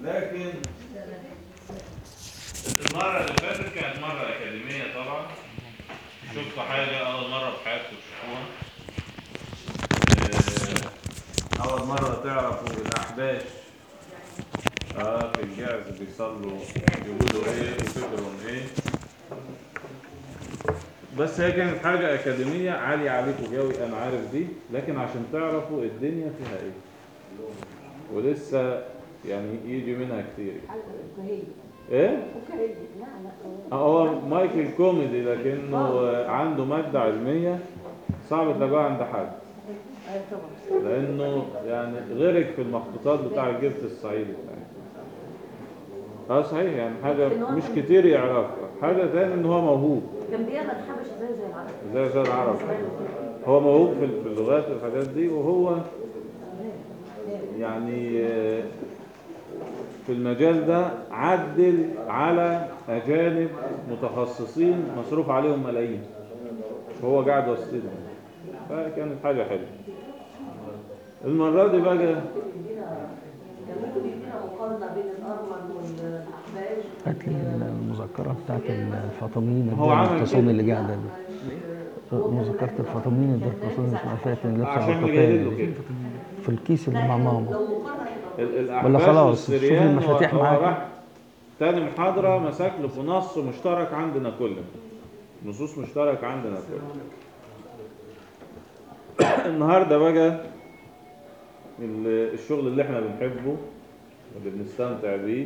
لكن المرة اللي فاتت كانت مرة أكاديمية طبعا شفتوا حاجة أول مرة في حياتكم تشوفوها آه، أول مرة تعرفوا الأحباش اه في الجهاز بيصلوا يقولوا ايه وفكرهم ايه بس هي كانت حاجة أكاديمية عالية عليكم قوي أنا عارف دي لكن عشان تعرفوا الدنيا فيها إيه ولسه يعني يجي منها كتير إيه؟ هو مايكل كوميدي لكنه عنده مادة علمية صعب تلاقوها عند حد لأنه يعني غرق في المخطوطات بتاع الجبت الصعيدي بتاعي اه صحيح يعني حاجة مش كتير يعرفها حاجة تاني إن هو موهوب كان بيقرا الحبش زي زي العرب زي زي العرب هو موهوب في في اللغات والحاجات دي وهو يعني آه، في المجال ده عدل على أجانب متخصصين مصروف عليهم ملايين وهو قاعد وسطنا فكانت حاجة حلوة المرة دي بقى كان ممكن يدينا مقارنه بين الارمن والاحباش هات لي المذكرة بتاعت الفاطميين هو عمل التصون كده. اللي قاعدة دي مذكرة الفاطميين اللي التصون مش عارفة اللي لابسة عشان بطاطين نجهز له دي. كده في الكيس اللي مع ماما لو مقارنه ال- الأحباش ولا خلاص، شوف والسريان المفاتيح هو- هو معاك. راح تاني محاضرة مسك له في نص مشترك عندنا كلنا نصوص مشترك عندنا كلنا النهاردة بقى ال- الشغل اللي احنا بنحبه واللي بنستمتع بيه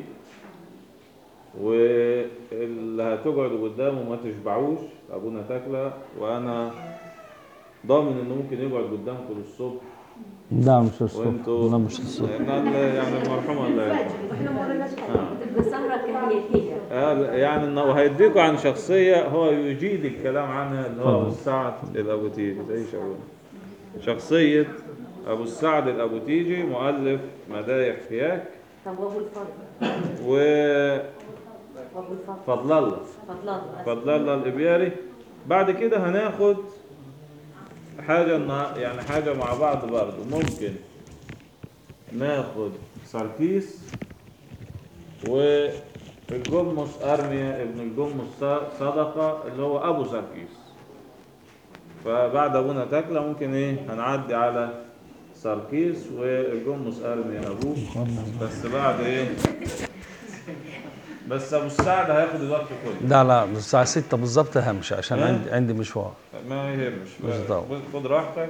واللي هتقعدوا قدامه ما تشبعوش ابونا تاكله وانا ضامن انه ممكن يقعد قدامكم للصبح لا مش الصبح وانتوا لا مش الصبح لأن يعني المرحوم الله يرحمه احنا ما قلناش حاجه بتبقى سهره كهيئيه آه، يعني انه وهيديكوا عن شخصية هو يجيد الكلام عنها اللي هو أبو السعد الأبوتيجي تعيش يا أبونا شخصية أبو السعد الأبوتيجي مؤلف مدايح فياك طب وابو الفضل وفضل وابو الفضل الله فضل الله فضل الله الإبياري بعد كده هناخد حاجة النها- يعني حاجة مع بعض برضه ممكن ناخد ساركيس والجمص أرميا ابن الجمص ص- صدقة اللي هو أبو ساركيس فبعد أبونا تاكلة ممكن إيه هنعدي على ساركيس والجمص أرميا أبوه بس بعد إيه بس أبو السعد هياخد الوقت كله لا لا الساعة 6 بالظبط همشي عشان ها؟ عندي عندي مشوار ما يهمش بالظبط. خد راحتك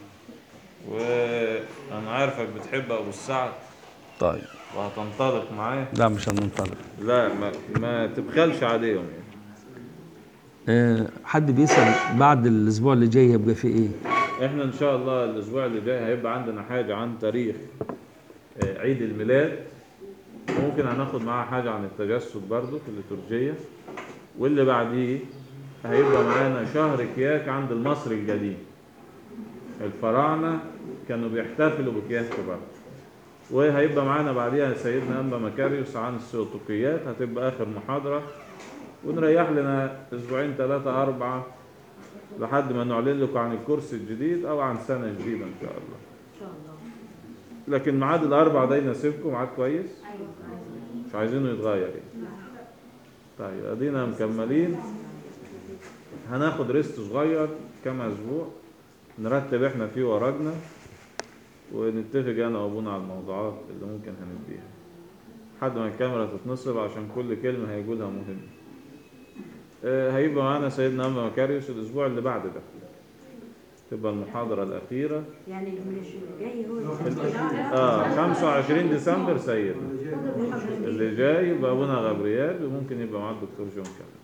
وانا عارفك بتحب ابو السعد طيب وهتنطلق معاه لا مش هننطلق لا ما, ما تبخلش عليهم يعني. آه، حد بيسأل بعد الأسبوع اللي جاي هيبقى فيه إيه؟ احنا ان شاء الله الاسبوع اللي جاي هيبقى عندنا حاجه عن تاريخ آه، عيد الميلاد ممكن هناخد معاها حاجه عن التجسد برضو في الليتورجيه واللي بعديه هيبقى معانا شهر كياك عند المصري القديم الفراعنه كانوا بيحتفلوا بكياك برضه وهيبقى معانا بعديها سيدنا انبا مكاريوس عن السيوطوقيات هتبقى اخر محاضره ونريح لنا اسبوعين ثلاثه اربعه لحد ما نعلن لكم عن الكورس الجديد او عن سنه جديده ان شاء الله ان شاء الله لكن ميعاد الاربع ده يناسبكم ميعاد كويس مش عايزينه يتغير يعني طيب ادينا مكملين هناخد ريست صغير كام اسبوع نرتب احنا فيه ورقنا ونتفق انا وابونا على الموضوعات اللي ممكن هنديها لحد ما الكاميرا تتنصب عشان كل كلمه هيقولها مهمه آه، هيبقى معانا سيدنا أما مكاريوس الأسبوع اللي بعد ده تبقى المحاضرة الأخيرة يعني مش الجاي هو اه 25 ديسمبر سيدنا اللي جاي يبقى ابونا غبريال وممكن يبقى معاه الدكتور جون كمان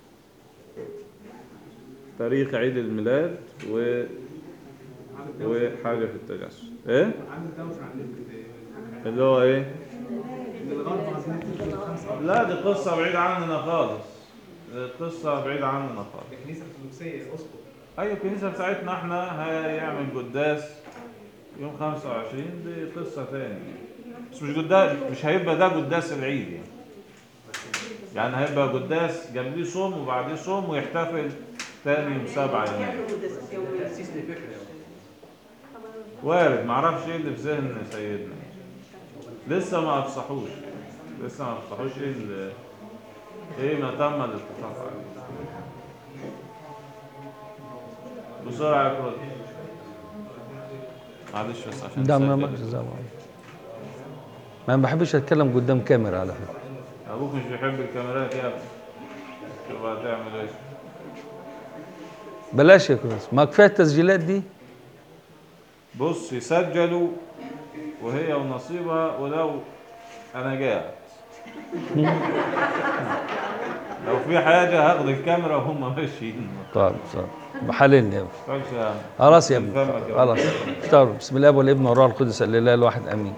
تاريخ عيد الميلاد و وحاجة في التجسد ايه عندي دوشه عن النت اللي هو ايه الغرب عايزين نكتب خمسة لا دي قصة بعيدة عننا خالص دي قصة بعيدة عننا خالص الكنيسة الأرثوذكسية أسقط ايوه الكنيسة بتاعتنا احنا هيعمل قداس يوم 25 دي قصة تاني بس مش قداس مش هيبقى ده قداس العيد يعني يعني هيبقى قداس قبليه صوم وبعديه صوم ويحتفل تاني يوم سبعة يناير وارد معرفش ايه اللي في ذهن سيدنا لسه ما افصحوش لسه ما فتحوش ايه ال- ايه ما تم الاتفاق عليه بسرعة يا كرول معلش بس عشان ده ما نسجل. مالكش دعوة ما بحبش اتكلم قدام كاميرا على فكره ابوك مش بيحب الكاميرات يا ابني شوف هتعمل ايه بلاش يا كويس ما كفايه التسجيلات دي بص يسجلوا وهي ونصيبها ولو انا قاعد لو في حاجة هاخد الكاميرا وهم ماشيين طيب طيب بحللني يا ابني ما تقولش يا عم خلاص يا ابني فهمك يا خلاص اشتغلوا بسم الله والابن والروح القدس الاله الواحد امين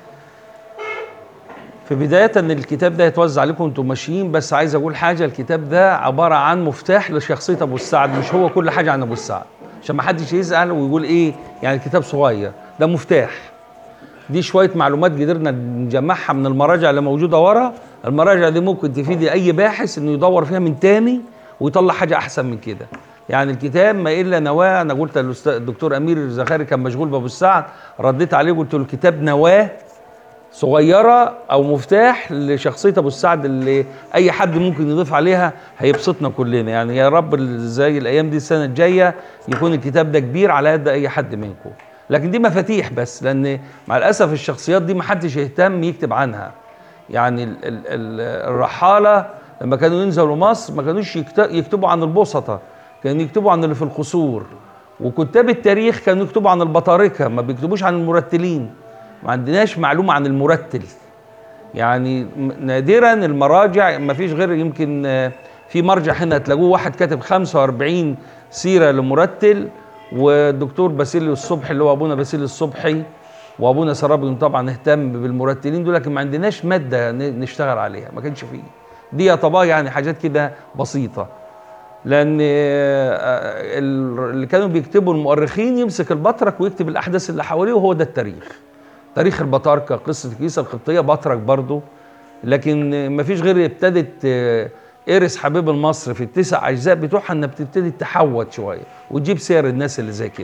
في بداية ان الكتاب ده يتوزع عليكم انتم ماشيين بس عايز اقول حاجة الكتاب ده عبارة عن مفتاح لشخصية ابو السعد مش هو كل حاجة عن ابو السعد عشان ما حدش يزعل ويقول ايه يعني الكتاب صغير ده مفتاح دي شوية معلومات قدرنا نجمعها من المراجع اللي موجودة ورا المراجع دي ممكن تفيد أي باحث إنه يدور فيها من تاني ويطلع حاجة أحسن من كده يعني الكتاب ما إلا نواة أنا قلت للأستاذ- الدكتور أمير الزخاري كان مشغول بأبو السعد رديت عليه قلت له الكتاب نواة صغيرة أو مفتاح لشخصية أبو السعد اللي أي حد ممكن يضيف عليها هيبسطنا كلنا يعني يا رب زي الأيام دي السنة الجاية يكون الكتاب ده كبير على قد أي حد منكم لكن دي مفاتيح بس لأن مع الأسف الشخصيات دي محدش يهتم يكتب عنها يعني ال ال ال الرحالة لما كانوا ينزلوا مصر ما كانوش يكت- يكتبوا عن البسطة كانوا يكتبوا عن اللي في القصور وكتاب التاريخ كانوا يكتبوا عن البطاركة ما بيكتبوش عن المرتلين ما عندناش معلومة عن المرتل يعني م- نادرا المراجع ما فيش غير يمكن آه، في مرجع هنا تلاقوه واحد كاتب 45 سيرة لمرتل والدكتور باسيلي الصبحي اللي هو ابونا باسيلي الصبحي وابونا سرابي طبعا اهتم بالمرتلين دول لكن ما عندناش ماده ن- نشتغل عليها ما كانش فيه دي طبعا يعني حاجات كده بسيطه لان آه، ال- اللي كانوا بيكتبوا المؤرخين يمسك البطرك ويكتب الاحداث اللي حواليه وهو ده التاريخ تاريخ البطاركه قصه الكنيسه القبطيه بطرك برضه لكن ما فيش غير ابتدت آه، إيرس حبيب المصر في التسع أجزاء بتوعها إنها بتبتدي تحوت شوية وتجيب سير الناس اللي زي كده.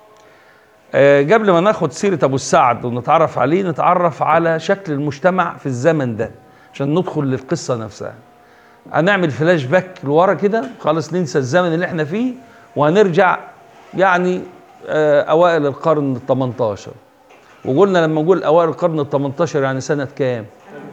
آه، قبل ما ناخد سيرة أبو السعد ونتعرف عليه نتعرف على شكل المجتمع في الزمن ده عشان ندخل للقصة نفسها. هنعمل فلاش باك لورا كده خالص ننسى الزمن اللي احنا فيه وهنرجع يعني آه، أوائل القرن ال 18 وقلنا لما نقول أوائل القرن ال 18 يعني سنة كام؟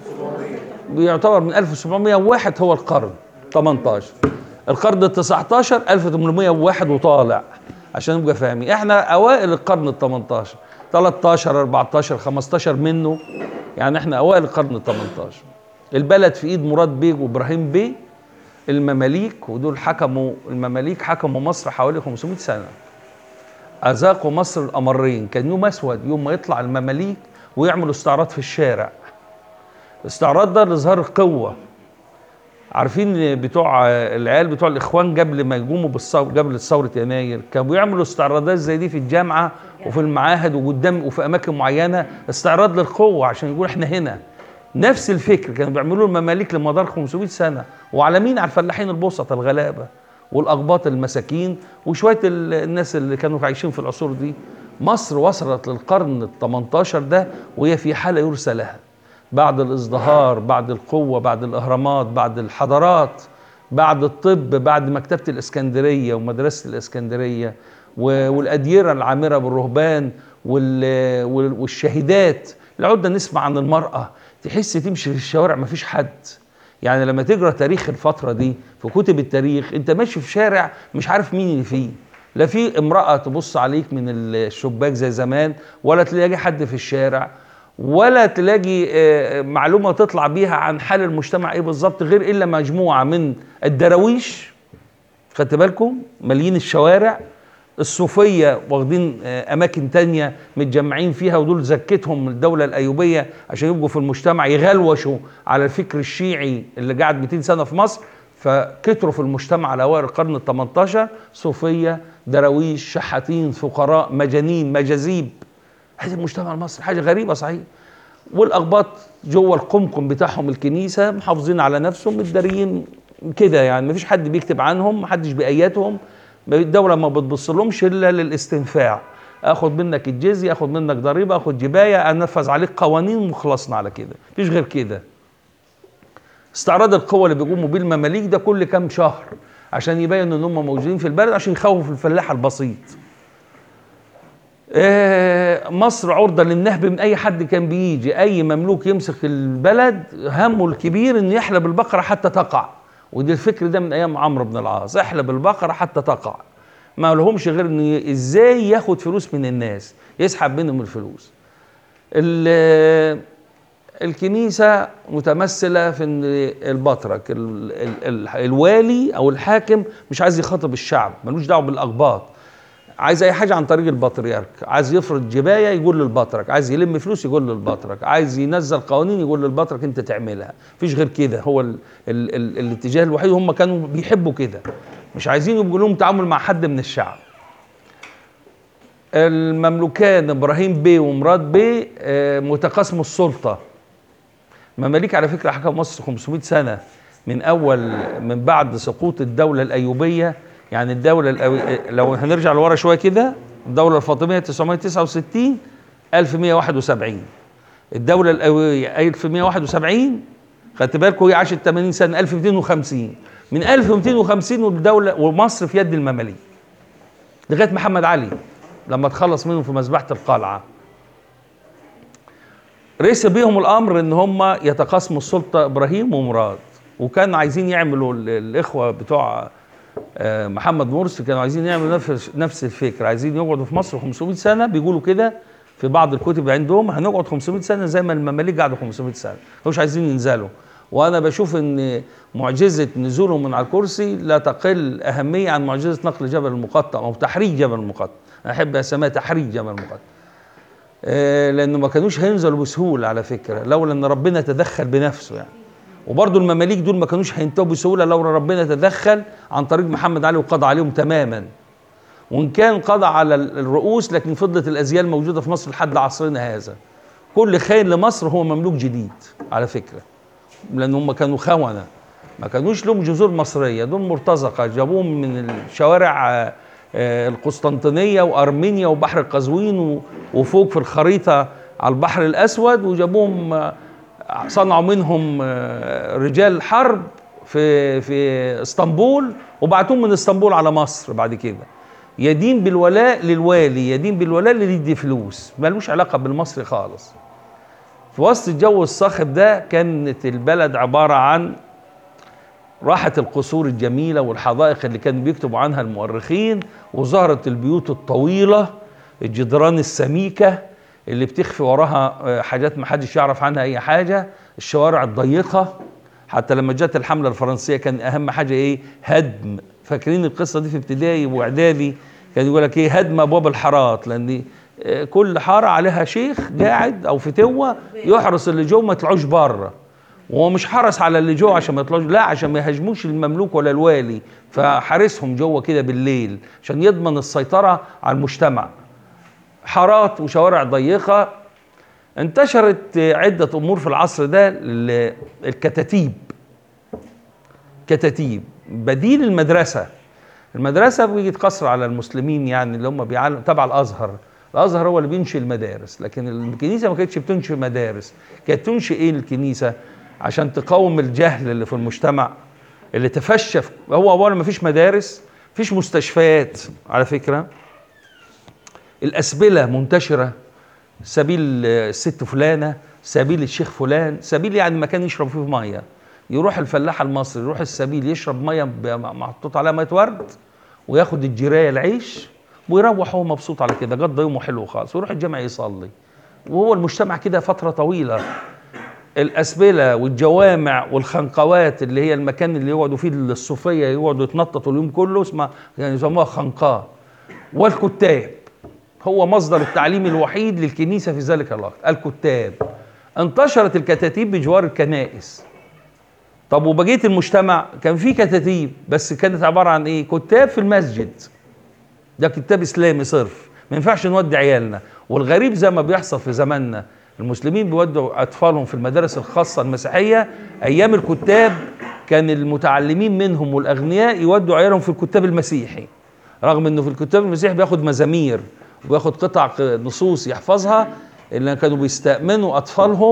بيعتبر من 1701 هو القرن 18 القرن ال 19 1801 وطالع عشان نبقى فاهمين احنا اوائل القرن ال 18 13 14 15 منه يعني احنا اوائل القرن ال 18 البلد في ايد مراد بيج وابراهيم بيه المماليك ودول حكموا المماليك حكموا مصر حوالي 500 سنه اذاقوا مصر الامرين كان يوم اسود يوم ما يطلع المماليك ويعملوا استعراض في الشارع الاستعراض ده لاظهار القوه عارفين بتوع العيال بتوع الاخوان قبل ما يقوموا بالثوره قبل ثوره يناير كانوا بيعملوا استعراضات زي دي في الجامعه وفي المعاهد وقدام وفي اماكن معينه استعراض للقوه عشان يقول احنا هنا نفس الفكر كانوا بيعملوه المماليك لمدار 500 سنه وعلى مين على الفلاحين البسطة الغلابه والاقباط المساكين وشويه ال- الناس اللي كانوا عايشين في العصور دي مصر وصلت للقرن ال 18 ده وهي في حاله يرثى لها بعد الازدهار بعد القوة بعد الأهرامات بعد الحضارات بعد الطب بعد مكتبة الإسكندرية ومدرسة الإسكندرية و- والأديرة العامرة بالرهبان وال- وال- والشهيدات العدة نسمع عن المرأة تحس تمشي في الشوارع مفيش حد يعني لما تقرا تاريخ الفترة دي في كتب التاريخ انت ماشي في شارع مش عارف مين اللي فيه لا في امرأة تبص عليك من الشباك زي زمان ولا تلاقي حد في الشارع ولا تلاقي آه، معلومه تطلع بيها عن حال المجتمع ايه بالظبط غير الا مجموعه من الدراويش خدت بالكم مالين الشوارع الصوفيه واخدين آه، اماكن تانية متجمعين فيها ودول زكتهم الدوله الايوبيه عشان يبقوا في المجتمع يغلوشوا على الفكر الشيعي اللي قعد 200 سنه في مصر فكتروا في المجتمع على اوائل القرن ال 18 صوفيه دراويش شحاتين فقراء مجانين مجاذيب هذا المجتمع المصري حاجه غريبه صحيح والاقباط جوه القمقم بتاعهم الكنيسه محافظين على نفسهم متداريين كده يعني مفيش حد بيكتب عنهم محدش بيأيدهم الدوله ما بتبصلهمش الا للاستنفاع اخد منك الجزيه اخد منك ضريبه اخد جبايه انفذ عليك قوانين وخلصنا على كده مفيش غير كده استعراض القوة اللي بيقوموا بيه المماليك ده كل كام شهر عشان يبين ان هم موجودين في البلد عشان يخوفوا الفلاح البسيط آه، مصر عرضة للنهب من أي حد كان بيجي أي مملوك يمسك البلد همه الكبير إنه يحلب البقرة حتى تقع ودي الفكر ده من أيام عمرو بن العاص احلب البقرة حتى تقع ما لهمش غير إنه إزاي ياخد فلوس من الناس يسحب منهم الفلوس ال- الكنيسة متمثلة في إن البطرك ال- ال- ال- الوالي أو الحاكم مش عايز يخاطب الشعب ملوش دعوة بالأقباط عايز اي حاجه عن طريق البطريرك عايز يفرض جبايه يقول للبطرك عايز يلم فلوس يقول للبطرك عايز ينزل قوانين يقول للبطرك انت تعملها مفيش غير كده هو ال ال ال الاتجاه الوحيد هم كانوا بيحبوا كده مش عايزين يبقوا لهم تعامل مع حد من الشعب المملوكان ابراهيم بيه ومراد بيه آه، متقاسموا السلطه مماليك على فكره حكم مصر 500 سنه من اول من بعد سقوط الدوله الايوبيه يعني الدوله الأو... لو هنرجع لورا شويه كده الدوله الفاطميه 969 1171 الدوله الايوبيه 1171 خدت بالكم هي عاشت 80 سنه 1250 من 1250 والدوله ومصر في يد المماليك لغايه محمد علي لما تخلص منهم في مذبحه القلعه رئيس بيهم الامر ان هم يتقاسموا السلطه ابراهيم ومراد وكانوا عايزين يعملوا ال- الاخوه بتوع آه، محمد مرسي كانوا عايزين يعملوا نفس نفس الفكره عايزين يقعدوا في مصر 500 سنه بيقولوا كده في بعض الكتب عندهم هنقعد 500 سنه زي ما المماليك قعدوا 500 سنه مش عايزين ينزلوا وانا بشوف ان معجزه نزولهم من على الكرسي لا تقل اهميه عن معجزه نقل جبل المقطم او تحريك جبل المقطم انا احب اسميها تحريك جبل المقطم آه، لانه ما كانوش هينزلوا بسهوله على فكره لولا ان ربنا تدخل بنفسه يعني وبرضه المماليك دول ما كانوش هينتهوا بسهوله لولا ربنا تدخل عن طريق محمد علي وقضى عليهم تماما وان كان قضى على ال- الرؤوس لكن فضلت الازيال موجوده في مصر لحد عصرنا هذا كل خاين لمصر هو مملوك جديد على فكره لان هم كانوا خونه ما كانوش لهم جذور مصريه دول مرتزقه جابوهم من الشوارع آه، آه، القسطنطينيه وارمينيا وبحر القزوين و- وفوق في الخريطه على البحر الاسود وجابوهم آه، صنعوا منهم آه، رجال حرب في في اسطنبول وبعتوهم من اسطنبول على مصر بعد كده يدين بالولاء للوالي يدين بالولاء اللي يدي فلوس ملوش علاقه بالمصري خالص في وسط الجو الصاخب ده كانت البلد عباره عن راحت القصور الجميلة والحدائق اللي كانوا بيكتبوا عنها المؤرخين وظهرت البيوت الطويلة الجدران السميكة اللي بتخفي وراها آه، حاجات ما حدش يعرف عنها أي حاجة الشوارع الضيقة حتى لما جت الحملة الفرنسية كان أهم حاجة إيه هدم فاكرين القصة دي في ابتدائي وإعدادي كان يقول لك إيه هدم أبواب الحارات لأن آه، كل حارة عليها شيخ قاعد أو فتوة يحرس اللي جوه ما يطلعوش بره وهو مش حرس على اللي جوه عشان ما يطلعوش لا عشان ما يهاجموش المملوك ولا الوالي فحارسهم جوه كده بالليل عشان يضمن السيطرة على المجتمع حارات وشوارع ضيقة انتشرت عدة أمور في العصر ده ال- الكتاتيب كتاتيب بديل المدرسة المدرسة بيجي تقصر على المسلمين يعني اللي هم بيعلم تبع الأزهر الأزهر هو اللي بينشئ المدارس لكن الكنيسة ما كانتش بتنشئ مدارس كانت تنشئ إيه الكنيسة عشان تقاوم الجهل اللي في المجتمع اللي تفشى في- هو أولا ما فيش مدارس فيش مستشفيات على فكرة الأسبلة منتشرة سبيل الست فلانة سبيل الشيخ فلان سبيل يعني مكان يشرب فيه مية يروح الفلاح المصري يروح السبيل يشرب مية ب- محطوط عليها مية ورد وياخد الجراية العيش ويروح هو مبسوط على كده قضى يومه حلو خالص ويروح الجامع يصلي وهو المجتمع كده فترة طويلة الأسبلة والجوامع والخنقوات اللي هي المكان اللي يقعدوا فيه الصوفية يقعدوا يتنططوا اليوم كله اسمها يعني يسموها خنقاء والكتاب هو مصدر التعليم الوحيد للكنيسة في ذلك الوقت الكتاب انتشرت الكتاتيب بجوار الكنائس طب وبقية المجتمع كان في كتاتيب بس كانت عبارة عن ايه كتاب في المسجد ده كتاب اسلامي صرف ما ينفعش نودي عيالنا والغريب زي ما بيحصل في زماننا المسلمين بيودوا اطفالهم في المدارس الخاصه المسيحيه ايام الكتاب كان المتعلمين منهم والاغنياء يودوا عيالهم في الكتاب المسيحي رغم انه في الكتاب المسيحي بياخد مزامير وبياخد قطع ق- نصوص يحفظها اللي كانوا بيستأمنوا اطفالهم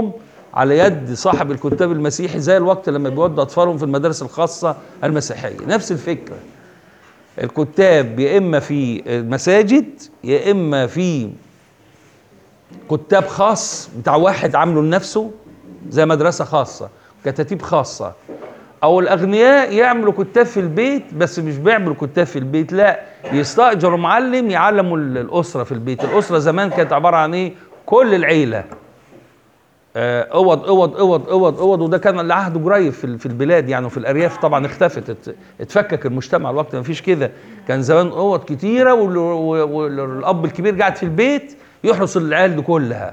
على يد صاحب الكتاب المسيحي زي الوقت لما بيودوا اطفالهم في المدارس الخاصه المسيحيه نفس الفكره الكتاب يا اما في المساجد يا اما في كتاب خاص بتاع واحد عامله لنفسه زي مدرسه خاصه كتاتيب خاصه او الاغنياء يعملوا كتاب في البيت بس مش بيعملوا كتاب في البيت لا يستاجروا معلم يعلموا ال- الاسره في البيت الاسره زمان كانت عباره عن ايه كل العيله آه، اوض اوض اوض اوض اوض وده كان العهد قريب في ال- في البلاد يعني وفي الارياف طبعا اختفت ات- اتفكك المجتمع الوقت ما فيش كده كان زمان اوض كتيره وال- وال- والاب الكبير قاعد في البيت يحرس العيال دي كلها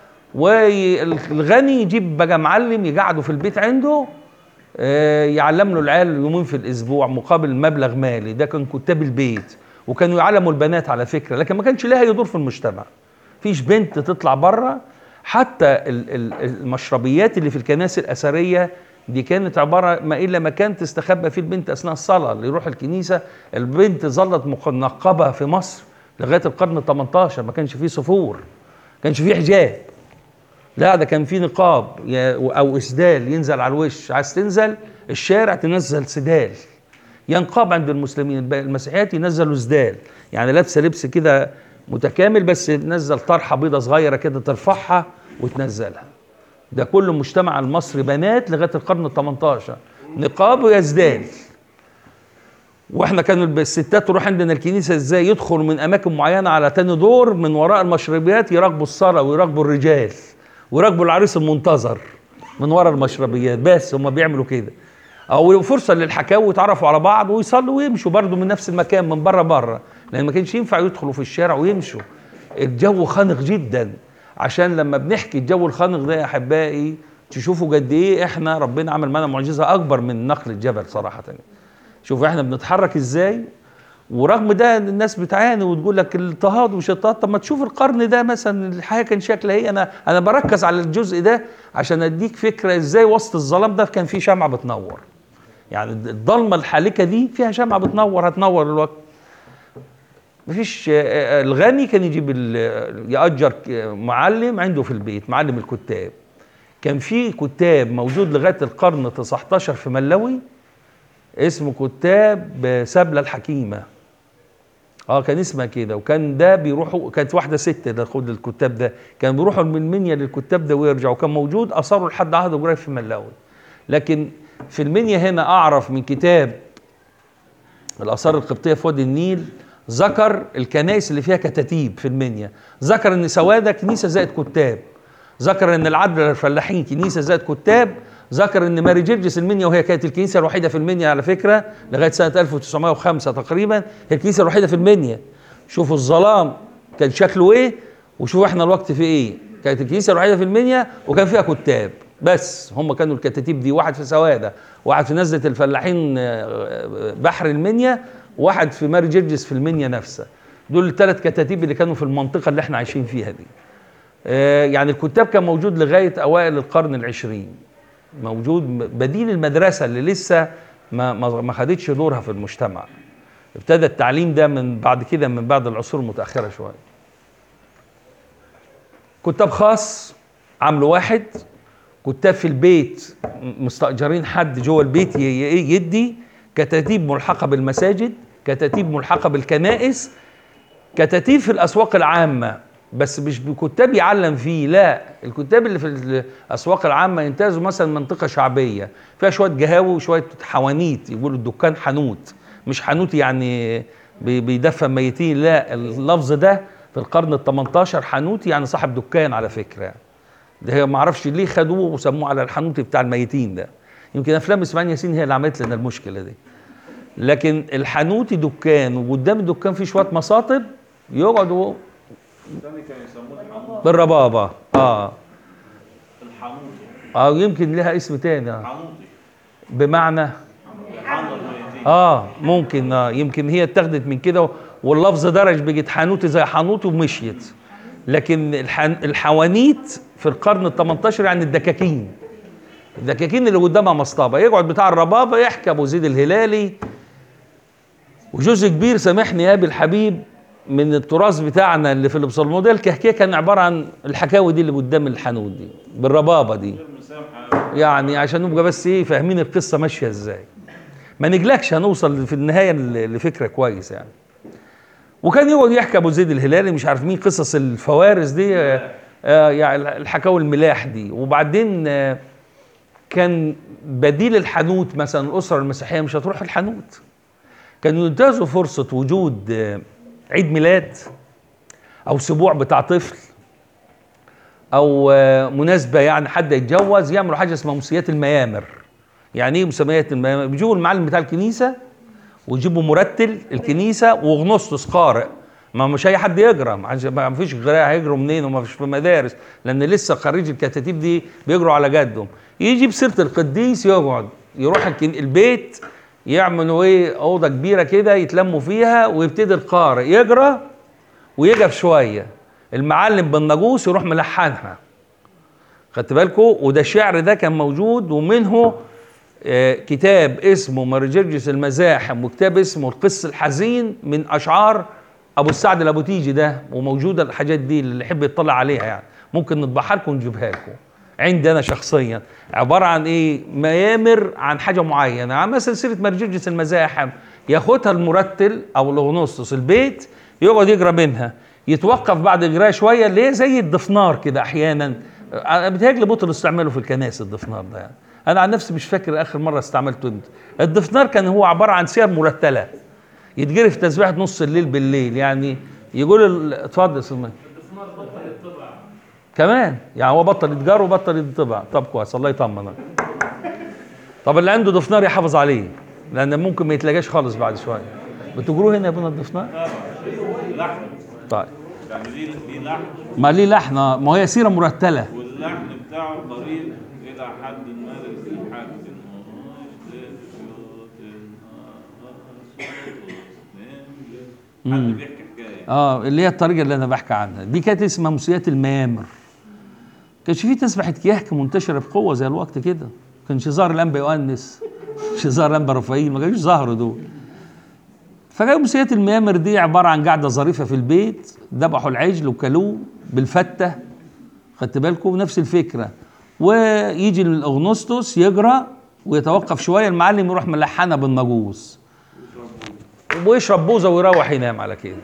والغني يجيب بقى معلم يقعده في البيت عنده آه، يعلم له العيال يومين في الاسبوع مقابل مبلغ مالي ده كان كتاب البيت وكانوا يعلموا البنات على فكره لكن ما كانش لها يدور في المجتمع فيش بنت تطلع بره حتى ال- ال- المشربيات اللي في الكنائس الاثريه دي كانت عباره ما الا مكان تستخبى فيه البنت اثناء الصلاه اللي يروح الكنيسه البنت ظلت منقبه في مصر لغايه القرن ال 18 ما كانش فيه صفور ما كانش فيه حجاب لا ده كان في نقاب يا- او اسدال ينزل على الوش عايز تنزل الشارع تنزل سدال ينقاب عند المسلمين الب- المسيحيات ينزلوا سدال يعني لابسه لبس كده متكامل بس تنزل طرحه بيضه صغيره كده ترفعها وتنزلها ده كل المجتمع المصري بنات لغايه القرن ال 18 نقاب ويزدال واحنا كانوا الب- الستات تروح عندنا الكنيسه ازاي يدخل من اماكن معينه على تاني دور من وراء المشربيات يراقبوا الصلاه ويراقبوا الرجال ويراقبوا العريس المنتظر من وراء المشربيات بس هم بيعملوا كده او فرصه للحكاوي ويتعرفوا على بعض ويصلوا ويمشوا برضه من نفس المكان من بره بره لان ما كانش ينفع يدخلوا في الشارع ويمشوا الجو خانق جدا عشان لما بنحكي الجو الخانق ده يا احبائي تشوفوا قد ايه احنا ربنا عمل معانا معجزه اكبر من نقل الجبل صراحه شوفوا احنا بنتحرك ازاي ورغم ده إن الناس بتعاني وتقول لك الاضطهاد ومش اضطهاد طب ما تشوف القرن ده مثلا الحياه كان شكلها ايه انا انا بركز على الجزء ده عشان اديك فكره ازاي وسط الظلام ده كان في شمعه بتنور يعني الضلمه الحالكه دي فيها شمعه بتنور هتنور الوقت مفيش آه، آه، الغني كان يجيب ال- يأجر ك- معلم عنده في البيت معلم الكتاب كان في كتاب موجود لغايه القرن 19 في ملوي اسمه كتاب سبلة الحكيمة اه كان اسمها كده وكان ده بيروحوا كانت واحدة ست ده خد الكتاب ده كان بيروحوا من المنيا للكتاب ده ويرجعوا كان موجود أثاره لحد عهد قريب في ملاوي لكن في المنيا هنا أعرف من كتاب الآثار القبطية في وادي النيل ذكر الكنائس اللي فيها كتاتيب في المنيا ذكر ان سوادة كنيسة زائد كتاب ذكر ان العدل الفلاحين كنيسة زائد كتاب ذكر ان ماري جرجس المنيا وهي كانت الكنيسة الوحيدة في المنيا على فكرة لغاية سنة 1905 تقريبا هي الكنيسة الوحيدة في المنيا شوفوا الظلام كان شكله ايه وشوفوا احنا الوقت في ايه كانت الكنيسة الوحيدة في المنيا وكان فيها كتاب بس هم كانوا الكتاتيب دي واحد في سوادة واحد في نزلة الفلاحين آه، بحر المنيا واحد في ماري جرجس في المنيا نفسها دول الثلاث كتاتيب اللي كانوا في المنطقة اللي احنا عايشين فيها دي آه، يعني الكتاب كان موجود لغاية أوائل القرن العشرين موجود بديل المدرسة اللي لسه ما ما ما خدتش دورها في المجتمع ابتدى التعليم ده من بعد كده من بعد العصور المتأخرة شوية كتاب خاص عامله واحد كتاب في البيت مستأجرين حد جوه البيت ي- ي- يدي كتاتيب ملحقة بالمساجد كتاتيب ملحقة بالكنائس كتاتيب في الأسواق العامة بس مش بكتاب يعلم فيه لا الكتاب اللي في الأسواق العامة ينتهزوا مثلا منطقة شعبية فيها شوية جهاوي وشوية حوانيت يقولوا الدكان حانوت مش حانوت يعني بي- بيدفن ميتين لا اللفظ ده في القرن ال 18 حانوت يعني صاحب دكان على فكرة يعني. ده هي ما اعرفش ليه خدوه وسموه على الحانوت بتاع الميتين ده يمكن افلام اسماعيل ياسين هي اللي عملت لنا المشكله دي لكن الحانوتي دكان وقدام الدكان في شويه مساطب يقعدوا الثاني كانوا يسموه الحانوت بالربابه اه الحانوتي اه يمكن لها اسم تاني آه. الحانوتي بمعنى حانوت الميتين اه ممكن آه يمكن هي اتخذت من كده واللفظ درج بقت حانوتي زي حانوتي ومشيت لكن الحن الحوانيت في القرن ال 18 يعني الدكاكين الدكاكين اللي قدامها مصطبه يقعد بتاع الربابه يحكي ابو زيد الهلالي وجزء كبير سامحني يا ابي الحبيب من التراث بتاعنا اللي في الابصالموديه الكهكيه كان عباره عن الحكاوي دي اللي قدام الحانوت دي بالربابه دي يعني عشان نبقى بس ايه فاهمين القصه ماشيه ازاي ما نجلكش هنوصل في النهايه ل- لفكره كويس يعني وكان يقعد يحكي ابو زيد الهلالي مش عارف مين قصص الفوارس دي آه، آه، يعني الحكاوي الملاح دي وبعدين آه، كان بديل الحانوت مثلا الاسره المسيحيه مش هتروح الحانوت كانوا ينتهزوا فرصه وجود آه، عيد ميلاد او سبوع بتاع طفل او آه، مناسبه يعني حد يتجوز يعملوا حاجه اسمها مسيات الميامر يعني ايه مسميات الميامر بيجيبوا المعلم بتاع الكنيسه ويجيبوا مرتل الكنيسه واغنسطس قارئ ما مش اي حد يجرى ما عادش- ما فيش غير هيجروا منين وما فيش في مدارس لان لسه خريج الكتاتيب دي بيجروا على جدهم يجي بسيره القديس يقعد يروح الكن- البيت يعملوا ايه اوضه كبيره كده يتلموا فيها ويبتدي القارئ يجرى ويقف شويه المعلم بالناقوس يروح ملحنها خدت بالكم وده الشعر ده كان موجود ومنه آه، كتاب اسمه مرجرجس المزاحم وكتاب اسمه القس الحزين من اشعار ابو السعد الابوتيجي ده وموجوده الحاجات دي اللي يحب يطلع عليها يعني ممكن نطبعها لكم ونجيبها لكم عندي انا شخصيا عباره عن ايه ميامر عن حاجه معينه يعني مثلا سيره مرجرجس المزاحم ياخدها المرتل او الاغنوسطس البيت يقعد يقرا منها يتوقف بعد اجراء شويه اللي هي زي الضفنار كده احيانا انا بيتهيألي بطل استعمله في الكنائس الضفنار ده يعني انا عن نفسي مش فاكر اخر مره استعملته امتى الضفنار كان هو عباره عن سير مرتله يتجري في تسبيحه نص الليل بالليل يعني يقول ال- اتفضل يا سلمان كمان يعني هو بطل يتجار وبطل يطبع طب كويس الله يطمنك طب اللي عنده ضفنار يحافظ عليه لان ممكن ما يتلاقاش خالص بعد شويه بتجروه هنا يا ابونا الضفنار لحن طيب يعني ليه ليه لحن ما ليه لحن ما هي سيره مرتله واللحن بتاعه قريب الى حد ما للحاج حد بيحكي حكايه اه اللي هي الطريقه اللي انا بحكي عنها دي كانت اسمها مسيات الميامر كانش في تسبحه كياك منتشره بقوه زي الوقت كده كانش ظهر الانبا يؤنس مش ظهر الانبا رفاعيل ما كانش ظهروا دول فجاء مسيات الميامر دي عباره عن قاعده ظريفه في البيت ذبحوا العجل وكلوه بالفته خدت بالكم نفس الفكره ويجي الاغنسطس يجرى ويتوقف شويه المعلم يروح ملحنها بالناقوس ويشرب بوزه ويروح ينام على كده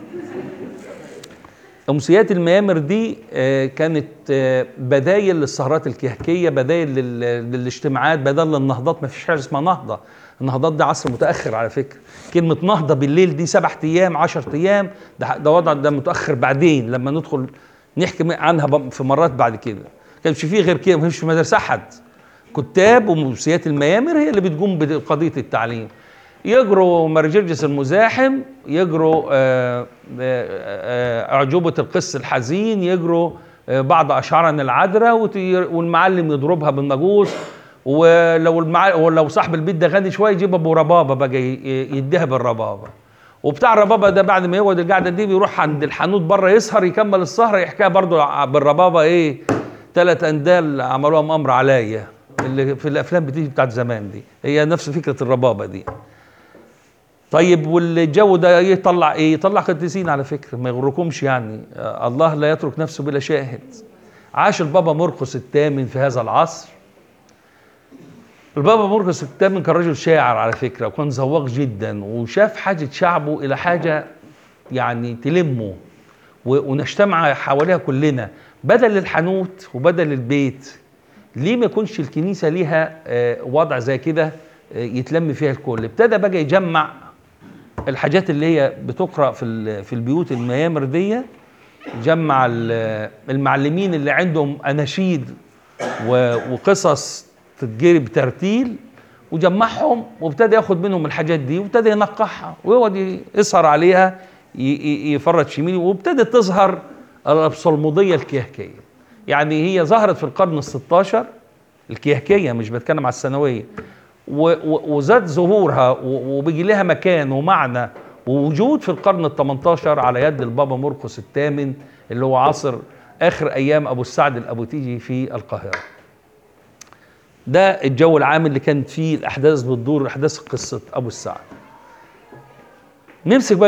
أمسيات الميامر دي آه، كانت آه، بدايل للسهرات الكهكية بدايل لل- للاجتماعات بدل للنهضات ما فيش حاجة اسمها نهضة النهضات ده عصر متأخر على فكرة كلمة نهضة بالليل دي سبعة أيام عشر أيام ده, ده وضع ده متأخر بعدين لما ندخل نحكي عنها ب- في مرات بعد كده كانش فيه غير كده ما فيش في مدرسة أحد كتاب ومسيات الميامر هي اللي بتقوم بقضية التعليم يجروا مرجرجس المزاحم يجروا آه، آه، آه، أعجوبة القس الحزين يجروا آه، بعض أشعارنا العذراء وت- والمعلم يضربها بالناقوس ولو المع... ولو صاحب البيت ده غني شويه يجيب ابو ربابه بقى ي- يديها بالربابه وبتاع الربابه ده بعد ما يقعد القعده دي بيروح عند الحانوت بره يسهر يكمل السهره يحكيها برضو ع- بالربابه ايه ثلاث اندال عملوها مأمر عليا اللي في الافلام بتيجي بتاعت زمان دي هي نفس فكره الربابه دي طيب والجو ده يطلع ايه يطلع قديسين على فكره ما يغركمش يعني آه، الله لا يترك نفسه بلا شاهد عاش البابا مرقس الثامن في هذا العصر البابا مرقس الثامن كان رجل شاعر على فكره وكان ذواق جدا وشاف حاجه شعبه الى حاجه يعني تلمه و- ونجتمع حواليها كلنا بدل الحانوت وبدل البيت ليه ما يكونش الكنيسه ليها آه، وضع زي كده آه، يتلم فيها الكل ابتدى بقى يجمع الحاجات اللي هي بتقرا في ال- في البيوت الميامر دي جمع ال- المعلمين اللي عندهم اناشيد و- وقصص تتجري بترتيل وجمعهم وابتدى ياخد منهم الحاجات دي وابتدى ينقحها ويقعد يسهر عليها ي- ي- يفرط شميل وابتدت تظهر الابصلموديه الكيهكيه يعني هي ظهرت في القرن ال16 الكيهكيه مش بتكلم على الثانويه و- و- وزاد ظهورها و- وبيجي لها مكان ومعنى ووجود في القرن ال 18 على يد البابا مرقس الثامن اللي هو عصر اخر ايام ابو السعد الابوتيجي في القاهره. ده الجو العام اللي كانت فيه الاحداث بتدور احداث قصه ابو السعد. نمسك بقى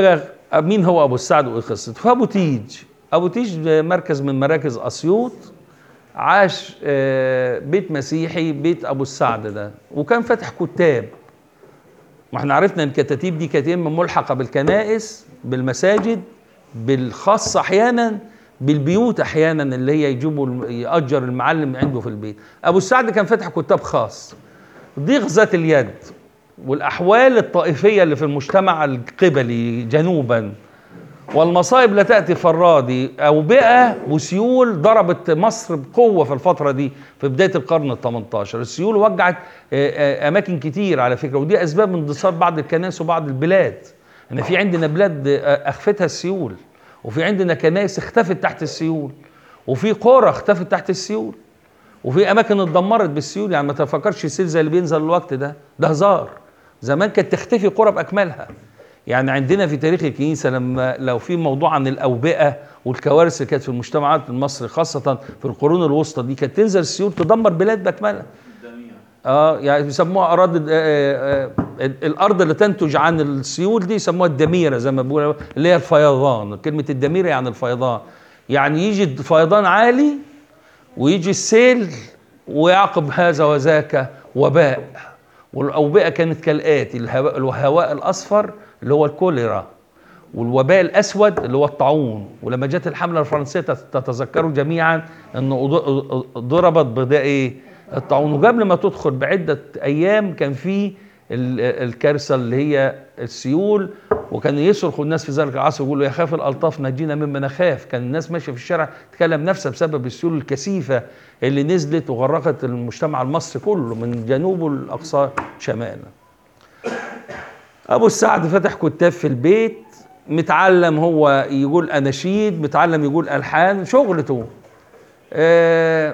مين هو ابو السعد وايه قصته فابو تيج ابو تيج مركز من مراكز اسيوط عاش آه، بيت مسيحي بيت ابو السعد ده وكان فاتح كتاب ما احنا عرفنا ان الكتاتيب دي كانت يا اما ملحقه بالكنائس بالمساجد بالخاص احيانا بالبيوت احيانا اللي هي يجيبوا ياجر المعلم عنده في البيت ابو السعد كان فاتح كتاب خاص ضيق ذات اليد والاحوال الطائفيه اللي في المجتمع القبلي جنوبا والمصائب لا تأتي فرادي أوبئة وسيول ضربت مصر بقوة في الفترة دي في بداية القرن ال 18 السيول وجعت آه، آه، أماكن كتير على فكرة ودي أسباب اندثار بعض الكنائس وبعض البلاد إن في عندنا بلاد آه، أخفتها السيول وفي عندنا كنائس اختفت تحت السيول وفي قرى اختفت تحت السيول وفي اماكن اتدمرت بالسيول يعني ما تفكرش السيل زي اللي بينزل الوقت ده ده هزار زمان كانت تختفي قرى باكملها يعني عندنا في تاريخ الكنيسه لما لو في موضوع عن الاوبئه والكوارث اللي كانت في المجتمعات المصري خاصه في القرون الوسطى دي كانت تنزل السيول تدمر بلاد باكملها اه يعني بيسموها اراضي آه آه آه الارض اللي تنتج عن السيول دي يسموها الدميره زي ما بيقولوا اللي هي الفيضان كلمه الدميره يعني الفيضان يعني يجي فيضان عالي ويجي السيل ويعقب هذا وذاك وباء والاوبئه كانت كالاتي الهواء, الهواء الاصفر اللي هو الكوليرا والوباء الاسود اللي هو الطاعون ولما جت الحمله الفرنسيه تت- تتذكروا جميعا ان أض- ضربت بده ايه الطاعون وقبل ما تدخل بعده ايام كان في ال- الكارثه اللي هي السيول وكان يصرخ الناس في ذلك العصر يقولوا يخاف الالطاف نجينا مما نخاف كان الناس ماشيه في الشارع تتكلم نفسها بسبب السيول الكثيفه اللي نزلت وغرقت المجتمع المصري كله من جنوبه لاقصى شماله ابو السعد فتح كتاب في البيت متعلم هو يقول اناشيد متعلم يقول الحان شغلته آه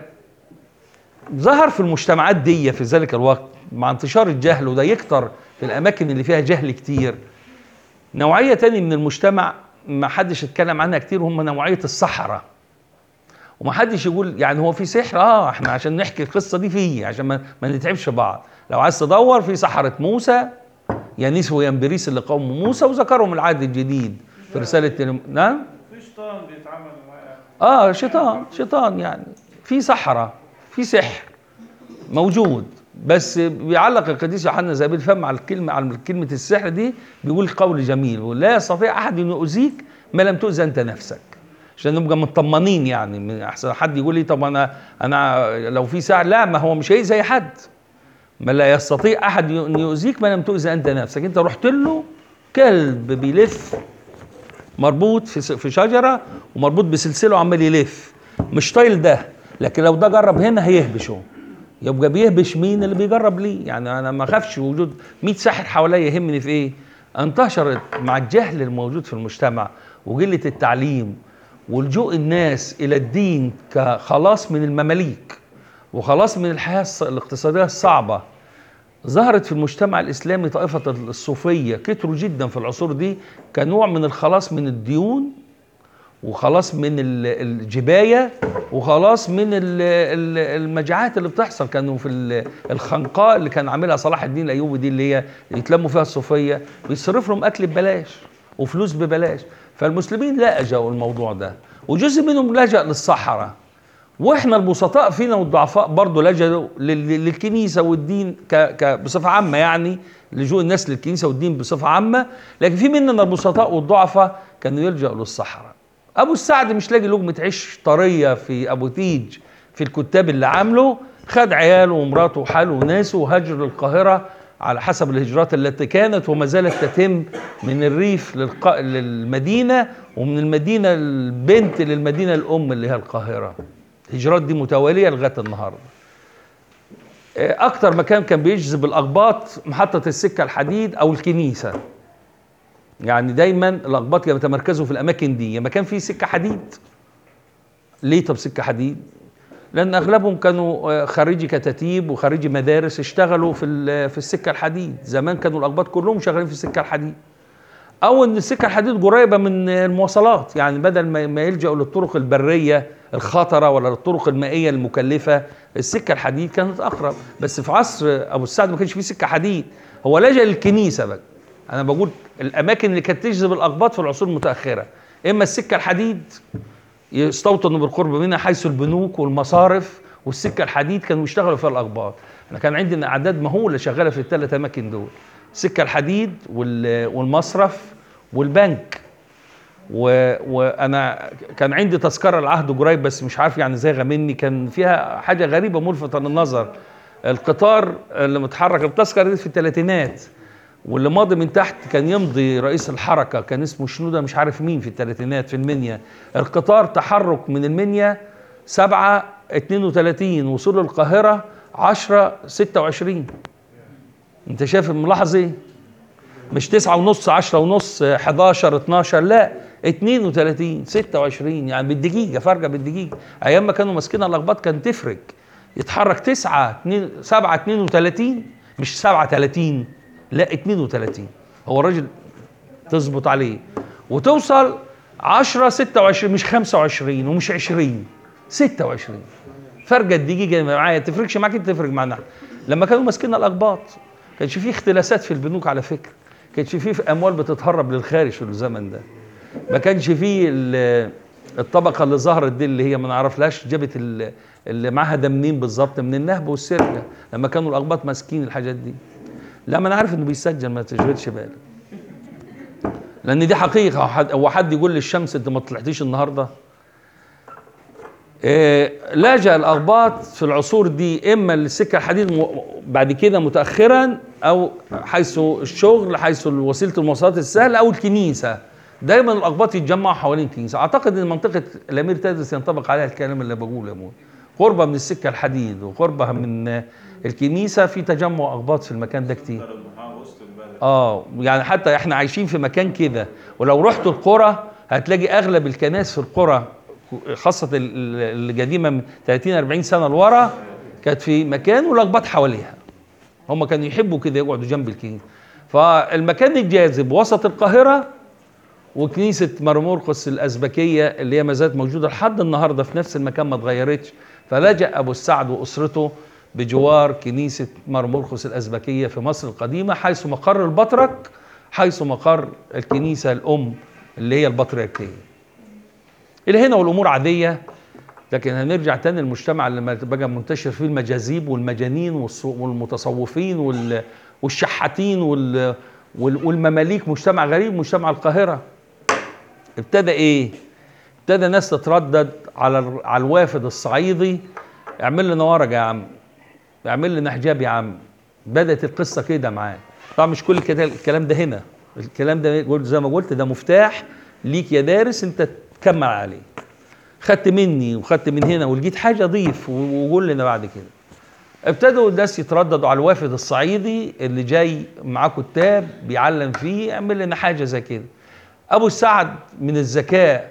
ظهر في المجتمعات دي في ذلك الوقت مع انتشار الجهل وده يكتر في الاماكن اللي فيها جهل كتير نوعيه تاني من المجتمع ما حدش اتكلم عنها كتير هم نوعيه السحره وما حدش يقول يعني هو في سحر اه احنا عشان نحكي القصه دي فيه عشان ما, ما نتعبش بعض لو عايز تدور في سحره موسى يانيس وينبريس اللي قوم موسى وذكرهم العهد الجديد في رساله تلم... نعم في شيطان بيتعامل معاه اه شيطان شيطان يعني في سحرة في سحر موجود بس بيعلق القديس يوحنا زي بالفم على الكلمة على كلمة السحر دي بيقول قول جميل بيقول لا يستطيع أحد أن يؤذيك ما لم تؤذى أنت نفسك عشان نبقى مطمنين يعني من أحسن حد يقول لي طب أنا أنا لو في سحر لا ما هو مش هيأذي أي حد ما لا يستطيع أحد أن يؤذيك ما لم تؤذى أنت نفسك أنت رحت له كلب بيلف مربوط في في شجره ومربوط بسلسله وعمال يلف مش طايل ده لكن لو ده جرب هنا هيهبشه يبقى بيهبش مين اللي بيجرب ليه يعني انا ما اخافش وجود 100 ساحر حواليا يهمني في ايه انتشرت مع الجهل الموجود في المجتمع وقله التعليم ولجوء الناس الى الدين كخلاص من المماليك وخلاص من الحياه الص- الاقتصاديه الصعبه ظهرت في المجتمع الاسلامي طائفه الصوفيه كتروا جدا في العصور دي كنوع من الخلاص من الديون وخلاص من ال- الجبايه وخلاص من ال- ال- المجاعات اللي بتحصل كانوا في ال- الخنقاء اللي كان عاملها صلاح الدين الايوبي دي اللي هي يتلموا فيها الصوفيه بيصرف لهم اكل ببلاش وفلوس ببلاش فالمسلمين لجأوا الموضوع ده وجزء منهم لجأ للصحراء واحنا البسطاء فينا والضعفاء برضه لجأوا لل- للكنيسه والدين ك ك بصفه عامه يعني لجوء الناس للكنيسه والدين بصفه عامه لكن في مننا البسطاء والضعفاء كانوا يلجأوا للصحراء ابو السعد مش لاقي لقمه عيش طريه في ابو تيج في الكتاب اللي عامله خد عياله ومراته وحاله وناسه وهاجر للقاهره على حسب الهجرات التي كانت وما زالت تتم من الريف للق... للمدينه ومن المدينه البنت للمدينه الام اللي هي القاهره الهجرات دي متواليه لغايه النهارده آه، اكتر مكان كان بيجذب الاقباط محطه السكه الحديد او الكنيسه يعني دايما الاقباط كانوا يتمركزوا في الاماكن دي لما كان في سكه حديد ليه طب سكه حديد لان اغلبهم كانوا آه، خريجي كتاتيب وخريجي مدارس اشتغلوا في ال- في السكه الحديد زمان كانوا الاقباط كلهم شغالين في السكه الحديد او ان السكه الحديد قريبه من المواصلات يعني بدل ما ما يلجأوا للطرق البريه الخطره ولا للطرق المائيه المكلفه السكه الحديد كانت اقرب بس في عصر ابو السعد ما كانش فيه سكه حديد هو لجأ للكنيسه بقى انا بقول الاماكن اللي كانت تجذب الاقباط في العصور المتاخره اما السكه الحديد يستوطنوا بالقرب منها حيث البنوك والمصارف والسكه الحديد كانوا يشتغلوا فيها الاقباط احنا كان عندنا اعداد مهوله شغاله في الثلاث اماكن دول السكه الحديد وال- والمصرف والبنك و... وانا كان عندي تذكره لعهد قريب بس مش عارف يعني زي مني كان فيها حاجه غريبه ملفته للنظر القطار اللي متحرك التذكره دي في الثلاثينات واللي ماضي من تحت كان يمضي رئيس الحركه كان اسمه شنوده مش عارف مين في الثلاثينات في المنيا القطار تحرك من المنيا 7 32 وصول القاهره 10 26 انت شايف ملاحظ ايه مش تسعة ونص عشرة ونص 11 12 لا 32 26 يعني بالدقيقة فرقة بالدقيقة أيام ما كانوا ماسكين الأخباط كان تفرق يتحرك 9 2 7 32 مش 7 30 لا 32 هو الراجل تظبط عليه وتوصل 10 26 مش 25 ومش 20 26 فرقة الدقيقة اللي معايا تفرقش معاك انت تفرق معنا لما كانوا ماسكين الأقباط كانش فيه اختلاسات في البنوك على فكرة كانش فيه في اموال بتتهرب للخارج في الزمن ده ما كانش فيه ال- الطبقه اللي ظهرت دي اللي هي ما نعرفلهاش جابت ال- اللي معاها ده منين بالظبط من النهب والسرقه لما كانوا الاقباط ماسكين الحاجات دي لا ما انا عارف انه بيسجل ما تشغلش بالك لان دي حقيقه هو حد- هو حد يقول للشمس انت ما طلعتيش النهارده إيه، لجأ الأقباط في العصور دي إما للسكة الحديد م- بعد كده متأخرا أو حيث الشغل حيث وسيلة المواصلات السهلة أو الكنيسة دايما الأقباط يتجمعوا حوالين الكنيسة أعتقد أن منطقة الأمير تادرس ينطبق عليها الكلام اللي بقوله يا مول قربة من السكة الحديد وقربها من الكنيسة في تجمع أقباط في المكان ده كتير وسط البلد اه يعني حتى احنا عايشين في مكان كده ولو رحتوا القرى هتلاقي اغلب الكنائس في القرى خاصة ال- ال- القديمة من 30 40 سنة لورا كانت في مكان والاقباط حواليها هم كانوا يحبوا كده يقعدوا جنب الكنيسة فالمكان الجاذب وسط القاهرة وكنيسة مرمورقس الأزبكية اللي هي ما زالت موجودة لحد النهاردة في نفس المكان ما اتغيرتش فلجأ أبو السعد وأسرته بجوار كنيسة مرمورقس الأزبكية في مصر القديمة حيث مقر البطرك حيث مقر الكنيسة الأم اللي هي البطريركية إلى هنا والأمور عادية لكن هنرجع تاني المجتمع اللي ما بقى منتشر فيه المجاذيب والمجانين والص- والمتصوفين وال- والشحاتين وال- وال- والمماليك مجتمع غريب مجتمع القاهرة ابتدى ايه ابتدى ناس تتردد على ال- على الوافد الصعيدي اعمل لنا ورقه يا عم اعمل لنا حجاب يا عم بدات القصه كده معاه طبعا مش كل كده الكلام ده هنا الكلام ده قلت زي ما قلت ده مفتاح ليك يا دارس انت تكمل عليه خدت مني وخدت من هنا ولقيت حاجه ضيف و- وقول لنا بعد كده ابتدوا الناس يترددوا على الوافد الصعيدي اللي جاي معاه كتاب بيعلم فيه اعمل لنا حاجه زي كده ابو السعد من الذكاء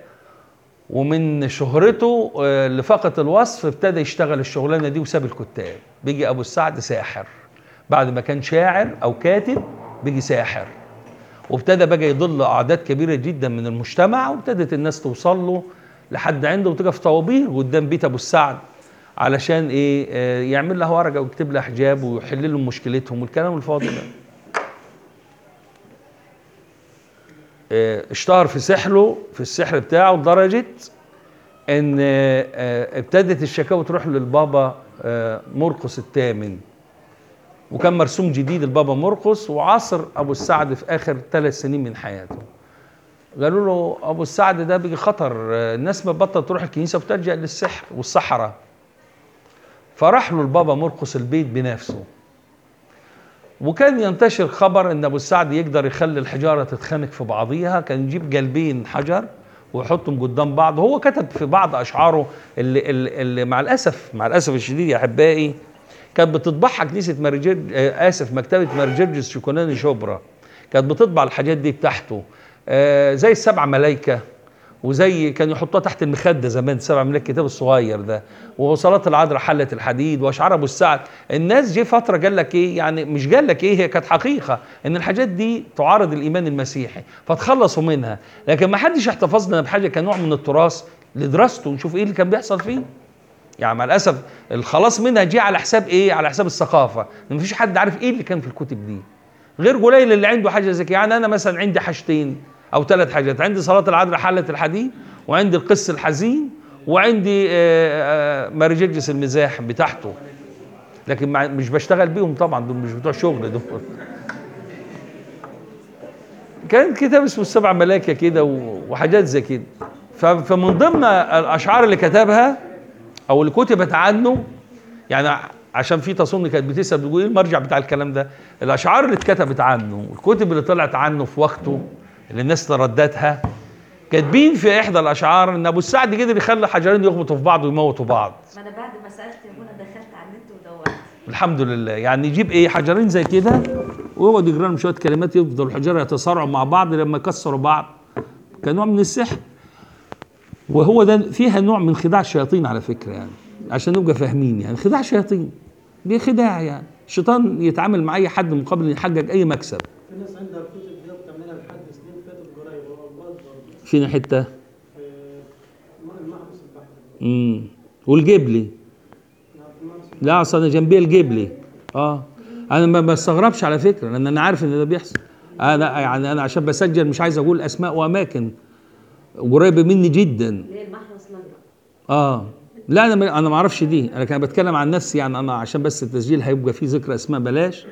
ومن شهرته آه، اللي فقط الوصف ابتدى يشتغل الشغلانه دي وساب الكتاب بيجي ابو السعد ساحر بعد ما كان شاعر او كاتب بيجي ساحر وابتدى بقى يضل اعداد كبيره جدا من المجتمع وابتدت الناس توصل له لحد عنده وتقف طوابير قدام بيت ابو السعد علشان ايه آه، يعمل لها ورقه ويكتب لها حجاب ويحل لهم مشكلتهم والكلام الفاضي ده آه، اشتهر في سحره في السحر بتاعه لدرجه ان آه، آه، ابتدت الشكاوى تروح للبابا آه، مرقس الثامن وكان مرسوم جديد البابا مرقس وعاصر ابو السعد في اخر ثلاث سنين من حياته قالوا له ابو السعد ده بيجي خطر آه، الناس ما بطل تروح الكنيسه وتلجا للسحر والصحراء فراح له البابا مرقس البيت بنفسه وكان ينتشر خبر ان ابو السعد يقدر يخلي الحجاره تتخانق في بعضيها كان يجيب قلبين حجر ويحطهم قدام بعض هو كتب في بعض اشعاره اللي, اللي, اللي مع الاسف مع الاسف الشديد يا احبائي كانت بتطبعها كنيسه مارجر آه، اسف مكتبه مارجرجس شيكوناني شبرا كانت بتطبع الحاجات دي بتاعته آه، زي السبع ملايكه وزي كان يحطوها تحت المخده زمان سبع ملاك الكتاب الصغير ده وصلاه العذراء حله الحديد واشعار ابو السعد الناس جه فتره قال لك ايه يعني مش قال لك ايه هي كانت حقيقه ان الحاجات دي تعارض الايمان المسيحي فتخلصوا منها لكن ما حدش احتفظ لنا بحاجه كنوع من التراث لدراسته ونشوف ايه اللي كان بيحصل فيه يعني مع الاسف الخلاص منها جه على حساب ايه على حساب الثقافه ما فيش حد عارف ايه اللي كان في الكتب دي غير قليل اللي عنده حاجه زي كده يعني انا مثلا عندي حاجتين او ثلاث حاجات عندي صلاه العذراء حله الحديد وعندي القس الحزين وعندي آه، آه، مارجرجس المزاح بتاعته لكن مع- مش بشتغل بيهم طبعا دول مش بتوع شغل دول كان كتاب اسمه السبع ملاكة كده و- وحاجات زي كده ف- فمن ضمن الاشعار اللي كتبها او اللي كتبت عنه يعني ع- عشان في تصني كانت بتسال بتقول ايه المرجع بتاع الكلام ده الاشعار اللي اتكتبت عنه الكتب اللي طلعت عنه في وقته اللي الناس ترددها كاتبين في احدى الاشعار ان ابو السعد قدر يخلي حجرين يخبطوا في بعض ويموتوا بعض ما انا بعد ما سالت يا منى دخلت على النت ودورت الحمد لله يعني يجيب ايه حجرين زي كده ويقعد يقرا لهم شويه كلمات يفضلوا الحجاره يتصارعوا مع بعض لما يكسروا بعض كنوع من السحر وهو ده فيها نوع من خداع الشياطين على فكره يعني عشان نبقى فاهمين يعني خداع شياطين دي خداع يعني الشيطان يتعامل مع اي حد مقابل ان يحقق اي مكسب في ناس عندها الكتب دي وبتعملها لحد سنين فاتت قريب والله برضه فينا حته في المحبس البحري امم والجبلي نعم، في المحبس لا اصل انا جنبي الجبلي اه انا ما بستغربش على فكره لان انا عارف ان ده بيحصل انا يعني انا عشان بسجل مش عايز اقول اسماء واماكن قريبه مني جدا ليه المحرس الازرق اه لا انا ما- انا ما اعرفش دي انا كان بتكلم عن نفسي يعني انا عشان بس التسجيل هيبقى فيه ذكر اسماء بلاش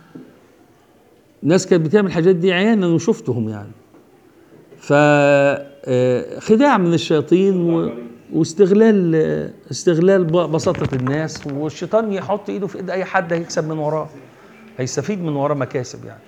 ناس كانت بتعمل الحاجات دي عيانا وشفتهم يعني ف آه، خداع من الشياطين و... واستغلال آه، استغلال ب- بساطة الناس والشيطان يحط ايده في ايد اي حد هيكسب من وراه هيستفيد من وراه مكاسب يعني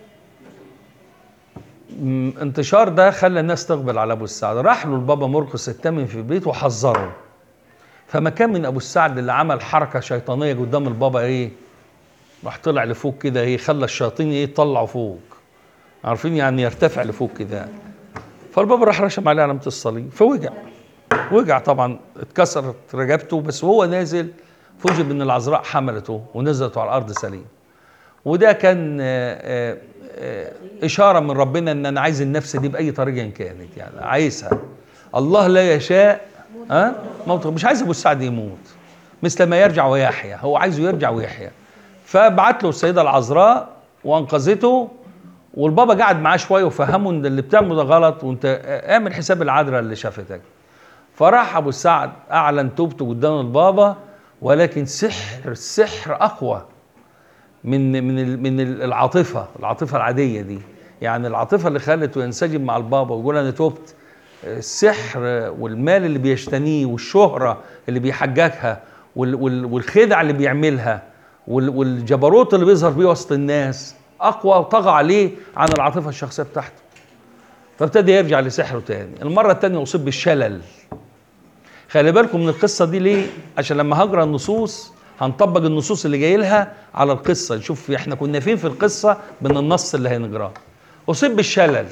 م- انتشار ده خلى الناس تقبل على ابو السعد راح له البابا مرقس الثامن في البيت وحذره فما كان من ابو السعد اللي عمل حركه شيطانيه قدام البابا ايه راح طلع لفوق كده ايه خلى الشياطين ايه يطلعوا فوق عارفين يعني يرتفع لفوق كده فالبابا راح رشم عليه علامه الصليب فوجع وجع طبعا اتكسرت رقبته بس وهو نازل فوجئ بان العذراء حملته ونزلته على الارض سليم وده كان آه، آه، آه، اشاره من ربنا ان انا عايز النفس دي باي طريقه إن كانت يعني عايزها الله لا يشاء ها موت مش عايز ابو السعد يموت مثل ما يرجع ويحيا هو عايزه يرجع ويحيا فبعت له السيده العذراء وانقذته والبابا قعد معاه شويه وفهمه ان اللي بتعمله ده غلط وانت اعمل حساب العذراء اللي شافتك فراح ابو السعد اعلن توبته قدام البابا ولكن سحر السحر اقوى من من ال- من ال- العاطفه العاطفه العاديه دي يعني العاطفه اللي خلته ينسجم مع البابا ويقول انا تبت السحر والمال اللي بيشتنيه والشهره اللي بيحججها وال- وال- والخدع اللي بيعملها وال- والجبروت اللي بيظهر بيه وسط الناس اقوى وطغى عليه عن العاطفه الشخصيه بتاعته فابتدى يرجع لسحره تاني المره التانيه اصيب بالشلل خلي بالكم من القصه دي ليه عشان لما هقرا النصوص هنطبق النصوص اللي جاي لها على القصه نشوف احنا كنا فين في القصه من النص اللي هنقراه اصيب بالشلل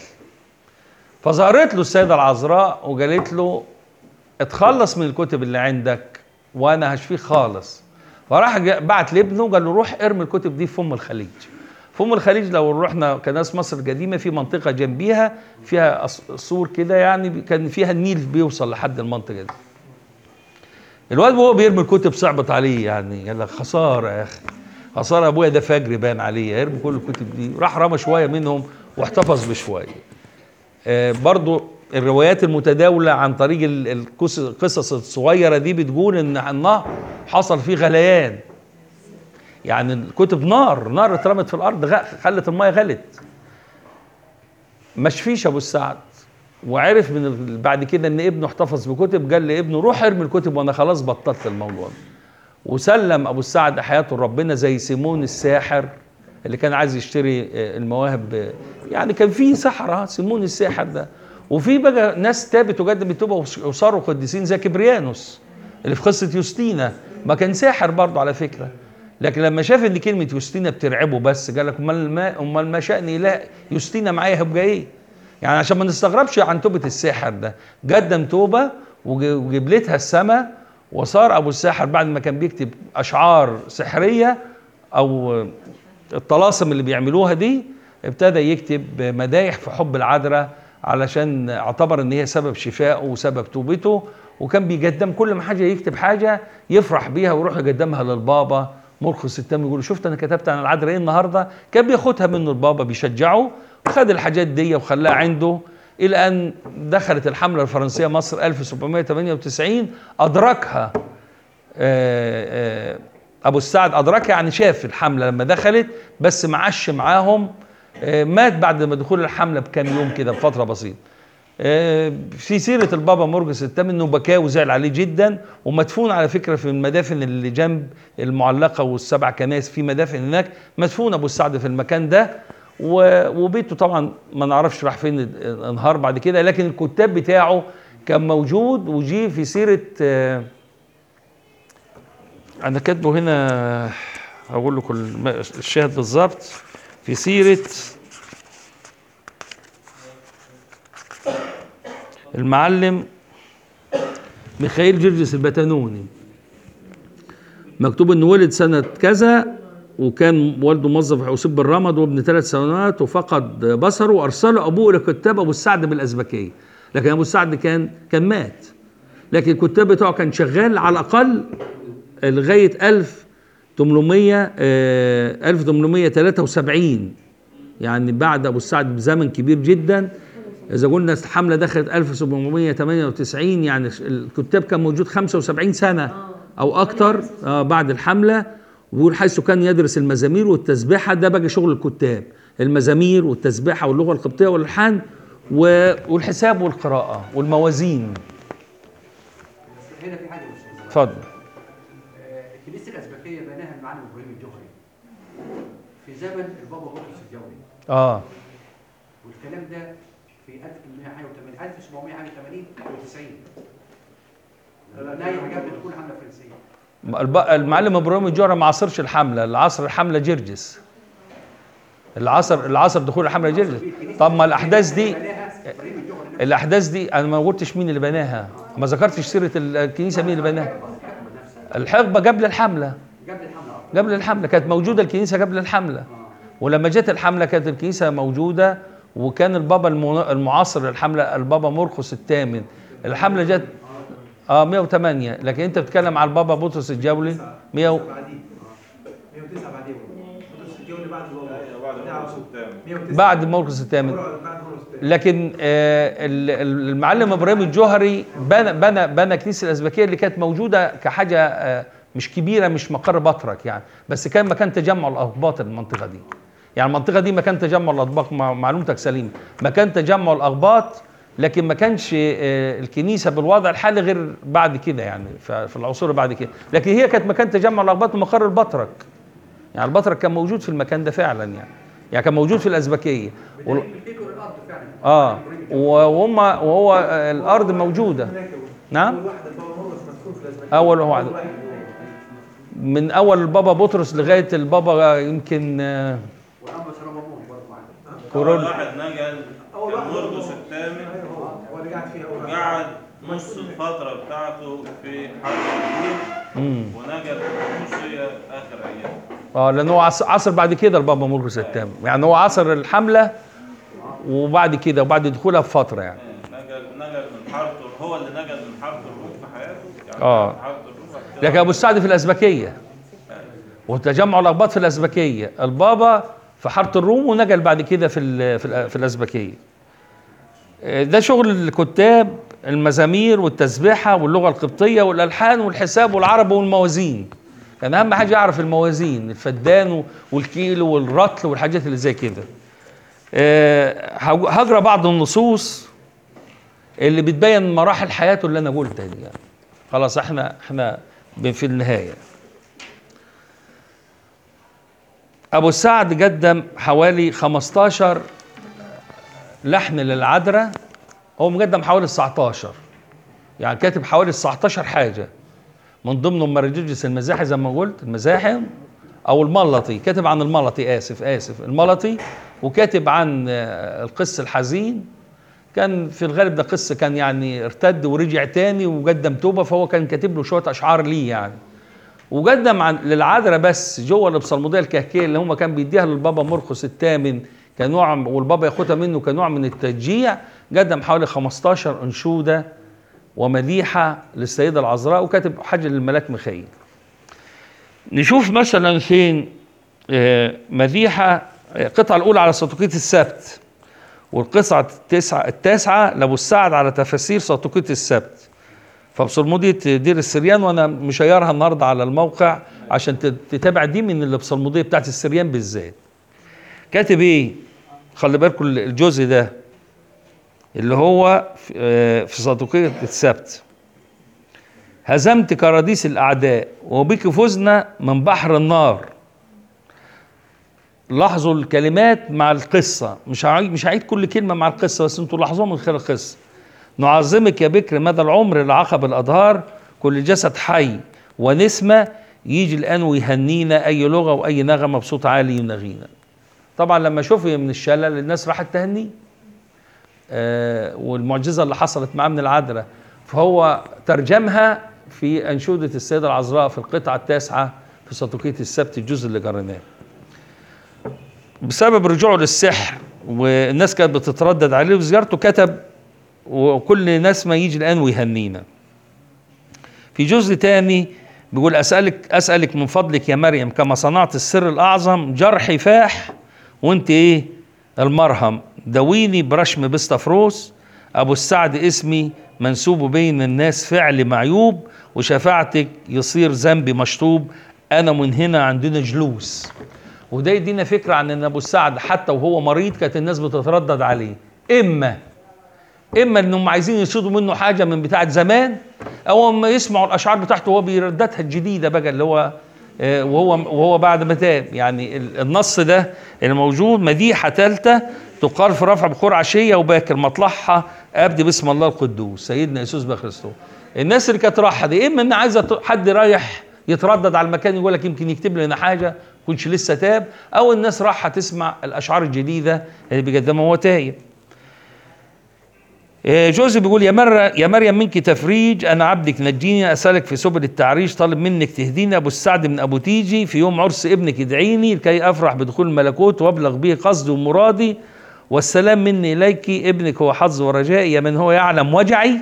فظهرت له السيده العذراء وقالت له اتخلص من الكتب اللي عندك وانا هشفيك خالص فراح جا- بعت لابنه قال له روح ارمي الكتب دي في ام الخليج في ام الخليج لو رحنا كناس مصر القديمه في منطقه جنبيها فيها أس- سور كده يعني كان فيها النيل بيوصل لحد المنطقه دي الواد وهو بيرمي الكتب صعبت عليه يعني قال لك خساره يا اخي خساره ابويا ده فجر بان عليه يرمي كل الكتب دي راح رمى شويه منهم واحتفظ بشويه آه، برضو الروايات المتداولة عن طريق ال- القصص القصص الصغيرة دي بتقول ان النهر حصل فيه غليان يعني الكتب نار نار اترمت في الارض غ- خلت المية غلت ما شفيش ابو السعد وعرف من ال- بعد كده ان ابنه احتفظ بكتب قال لابنه روح ارمي الكتب وانا خلاص بطلت الموضوع ده وسلم ابو السعد حياته لربنا زي سيمون الساحر اللي كان عايز يشتري آه، المواهب آه، يعني كان في سحرة سيمون الساحر ده وفي بقى ناس تابت وقدمت توبه وص- وصاروا قديسين زي كبريانوس اللي في قصه يوستينا ما كان ساحر برضه على فكره لكن لما شاف ان كلمه يوستينا بترعبه بس قال لك امال ما امال ما شان اله يوستينا معايا هيبقى ايه؟ يعني عشان ما نستغربش عن توبه الساحر ده قدم توبه وج- وجبلتها السماء وصار ابو الساحر بعد ما كان بيكتب اشعار سحريه او الطلاسم اللي بيعملوها دي ابتدى يكتب مدايح في حب العذراء علشان اعتبر ان هي سبب شفائه وسبب توبته وكان بيقدم كل ما حاجه يكتب حاجه يفرح بيها ويروح يقدمها للبابا مرخص التام يقول له شفت انا كتبت عن العذراء ايه النهارده كان بياخدها منه البابا بيشجعه وخد الحاجات دي وخلاها عنده الى ان دخلت الحمله الفرنسيه مصر 1798 ادركها آه، آه، ابو السعد ادركها يعني شاف الحمله لما دخلت بس ما عاش معاهم آه، مات بعد ما دخول الحمله بكام يوم كده بفتره بسيطه آه، في سيرة البابا مرقس الثامن انه بكاه وزعل عليه جدا ومدفون على فكرة في المدافن اللي جنب المعلقة والسبع كنائس في مدافن هناك مدفون ابو السعد في المكان ده و- وبيته طبعا ما نعرفش راح فين انهار بعد كده لكن الكتاب بتاعه كان موجود وجي في سيرة آه، انا كاتبه هنا هقول لكم الم- الشاهد بالظبط في سيرة المعلم ميخائيل جرجس البتنوني مكتوب انه ولد سنة كذا وكان والده موظف حوسيب بالرمد وابن ثلاث سنوات وفقد بصره وارسله ابوه الى كتاب ابو السعد بالازبكيه لكن ابو السعد كان كان مات لكن الكتاب بتاعه كان شغال على الاقل لغايه 1800 آه، 1873 يعني بعد ابو السعد بزمن كبير جدا اذا قلنا الحمله دخلت 1798 يعني الكتاب كان موجود 75 سنه او اكتر آه بعد الحمله ويقول حيث كان يدرس المزامير والتسبيحه ده بقى شغل الكتاب المزامير والتسبيحه واللغه القبطيه والالحان و- والحساب والقراءه والموازين هنا في حاجه يا استاذ اتفضل آه، الكنيسه الازبكيه بناها المعلم ابراهيم الجوهري في زمن البابا بطرس الجولي اه والكلام ده في 1881 1781 او 90 بنايه قبل دخول الحمله الفرنسيه الب- المعلم ابراهيم الجوهري ما عاصرش الحمله العصر الحمله جرجس العصر العصر دخول الحمله جرجس طب ما الاحداث دي بناها ابراهيم الجوهري الاحداث دي انا ما قلتش مين اللي بناها ما ذكرتش سيره الكنيسه مين اللي بناها الحقبه قبل الحمله قبل الحمله اه قبل الحمله كانت موجوده الكنيسه قبل الحمله ولما جت الحمله كانت الكنيسه موجوده وكان البابا المن- المعاصر للحمله البابا مرقس الثامن الحمله جت اه 108 لكن انت بتتكلم على البابا بطرس الجولي 100 و- بعديه 109 بعديه بطرس الجولي بعد البابا بعد مرقس الثامن 109 بعد مرقس الثامن بعد مرقس الثامن. لكن آه، ال- ال- المعلم ابراهيم الجوهري بنى بنى بنى كنيسه الازبكيه اللي كانت موجوده كحاجه آه، مش كبيره مش مقر بطرك يعني بس كان مكان تجمع الاقباط المنطقه دي يعني المنطقه دي مكان تجمع الاطباق مع- معلومتك سليمه مكان تجمع الاقباط لكن ما كانش آه، الكنيسه بالوضع الحالي غير بعد كده يعني ف- في العصور بعد كده لكن هي كانت مكان تجمع الاقباط ومقر البطرك يعني البطرك كان موجود في المكان ده فعلا يعني يعني كان موجود في الازبكيه وال- ملكته للارض فعلا اه وهم وهو آه، الارض موجوده نعم اول واحد البابا مرقس مسكون في الازبكيه اول واحد من اول البابا بطرس لغايه البابا يمكن آه، والانبا سلامون برضه معانا كورول واحد نقل أول كان واحد مرقس هو. الثامن ايوه هو هو اللي قاعد فيها اول واحد. وقعد نص الفترة بتاعته في حرب الدين مم. ونقل القدسية آخر أيام اه لان هو عص- عصر بعد كده البابا مرقس الثامن يعني هو عصر الحمله وبعد كده وبعد دخولها بفتره يعني نقل نقل من حرب هو اللي نقل من حرب الروم في حياته يعني آه. بعد حرب الروم بعد كده لكن ابو السعد في الازبكيه وتجمع الاقباط في الازبكيه البابا في حاره الروم ونقل بعد كده في ال- في, ال- في الازبكيه آه، ده شغل الكتاب المزامير والتسبيحه واللغه القبطيه والالحان والحساب والعرب والموازين كان اهم حاجه يعرف الموازين الفدان والكيلو والرطل والحاجات اللي زي كده آه، هج- هجرى بعض النصوص اللي بتبين مراحل حياته اللي انا قلتها دي يعني. خلاص احنا احنا ب- في النهايه ابو السعد قدم حوالي 15 لحن للعذراء هو مقدم حوالي 19 يعني كاتب حوالي 19 حاجه من ضمنهم مرجوجس المزاحي زي ما قلت المزاحم او الملطي كاتب عن الملطي اسف اسف الملطي وكاتب عن آه، القس الحزين كان في الغالب ده قصه كان يعني ارتد ورجع تاني وقدم توبه فهو كان كاتب له شويه اشعار ليه يعني وقدم عن للعذراء بس جوه الابصالموديه الكهكيه اللي هم كان بيديها للبابا مرقس الثامن كنوع والبابا ياخدها منه كنوع من التشجيع قدم حوالي 15 انشوده ومديحه للسيده العذراء وكاتب حاجه للملاك ميخائيل نشوف مثلا فين آه، مديحة آه، القطعة الأولى على سطوكية السبت والقطعة التسعة التاسعة لأبو السعد على تفاسير سطوكية السبت فبصلمودية دير السريان وأنا مشيرها النهاردة على الموقع عشان تت- تتابع دي من البصلمودية بتاعت السريان بالذات كاتب إيه خلي بالكم الجزء ده اللي هو في- آه، في سطوكية السبت هزمت كراديس الأعداء وبك فزنا من بحر النار لاحظوا الكلمات مع القصة مش هعيد مش هعيد كل كلمة مع القصة بس انتوا لاحظوها من خلال القصة نعظمك يا بكر مدى العمر العقب الأدهار كل جسد حي ونسمة يجي الآن ويهنينا أي لغة وأي نغمة بصوت عالي ينغينا طبعا لما شفي من الشلل الناس راحت تهنيه آه والمعجزة اللي حصلت معاه من العذراء فهو ترجمها في أنشودة السيدة العذراء في القطعة التاسعة في سطوكية السبت الجزء اللي قريناه بسبب رجوعه للسحر والناس كانت بتتردد عليه وزيارته كتب وكل ناس ما يجي الآن ويهنينا في جزء تاني بيقول أسألك أسألك من فضلك يا مريم كما صنعت السر الأعظم جرحي فاح وانت ايه المرهم دويني برشم بستفروس أبو السعد اسمي منسوب بين الناس فعل معيوب وشفاعتك يصير ذنبي مشطوب أنا من هنا عندنا جلوس وده يدينا فكرة عن أن أبو السعد حتى وهو مريض كانت الناس بتتردد عليه إما اما انهم عايزين يصيدوا منه حاجه من بتاعه زمان او اما يسمعوا الاشعار بتاعته وهو بيرددها الجديده بقى اللي هو آه، وهو وهو بعد ما تاب يعني ال- النص ده الموجود مديحه ثالثه تقال في رفع بخور عشيه وباكر مطلعها ابدي باسم الله القدوس سيدنا يسوع بخريستوس الناس اللي كانت رايحه دي اما ان عايزه ت- حد رايح يتردد على المكان يقول لك يمكن يكتب لنا حاجه كنش لسه تاب او الناس رايحه تسمع الاشعار الجديده اللي بيقدمها هو تايب إيه، جوزي بيقول يا مر يا مريم منك تفريج انا عبدك نجيني اسالك في سبل التعريش طالب منك تهديني ابو السعد من ابو تيجي في يوم عرس ابنك ادعيني لكي افرح بدخول الملكوت وابلغ به قصدي ومرادي والسلام مني اليك ابنك هو حظ ورجائي يا من هو يعلم وجعي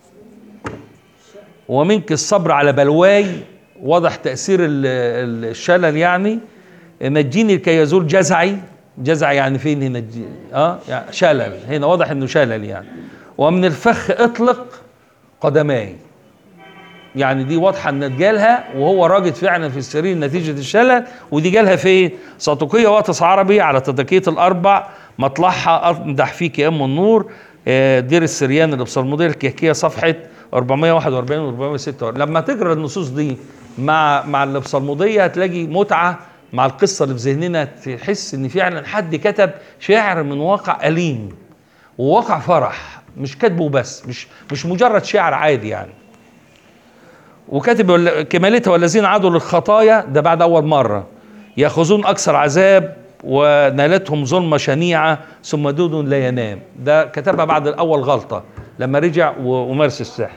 ومنك الصبر على بلواي واضح تاثير ال- ال- الشلل يعني نجيني لكي يزول جزعي جزع يعني فين هنا الج- اه يعني شلل هنا واضح انه شلل يعني ومن الفخ اطلق قدماي يعني دي واضحه ان جالها وهو راجد فعلا في السرير نتيجه الشلل ودي جالها فين؟ سطوكيه واطس عربي على تدكيه الاربع مطلعها امدح فيك يا ام النور آه، دير السريان اللي بصلموديه الكهكيه صفحه 441 و 446 لما تقرا النصوص دي مع مع اللي بصلموديه هتلاقي متعه مع القصه اللي في ذهننا تحس ان فعلا حد كتب شعر من واقع اليم وواقع فرح مش كاتبه بس مش مش مجرد شعر عادي يعني وكاتب ولا- كمالتها والذين عادوا للخطايا ده بعد اول مره ياخذون اكثر عذاب ونالتهم ظلمه شنيعه ثم دود لا ينام ده كتبها بعد الاول غلطه لما رجع و- ومارس السحر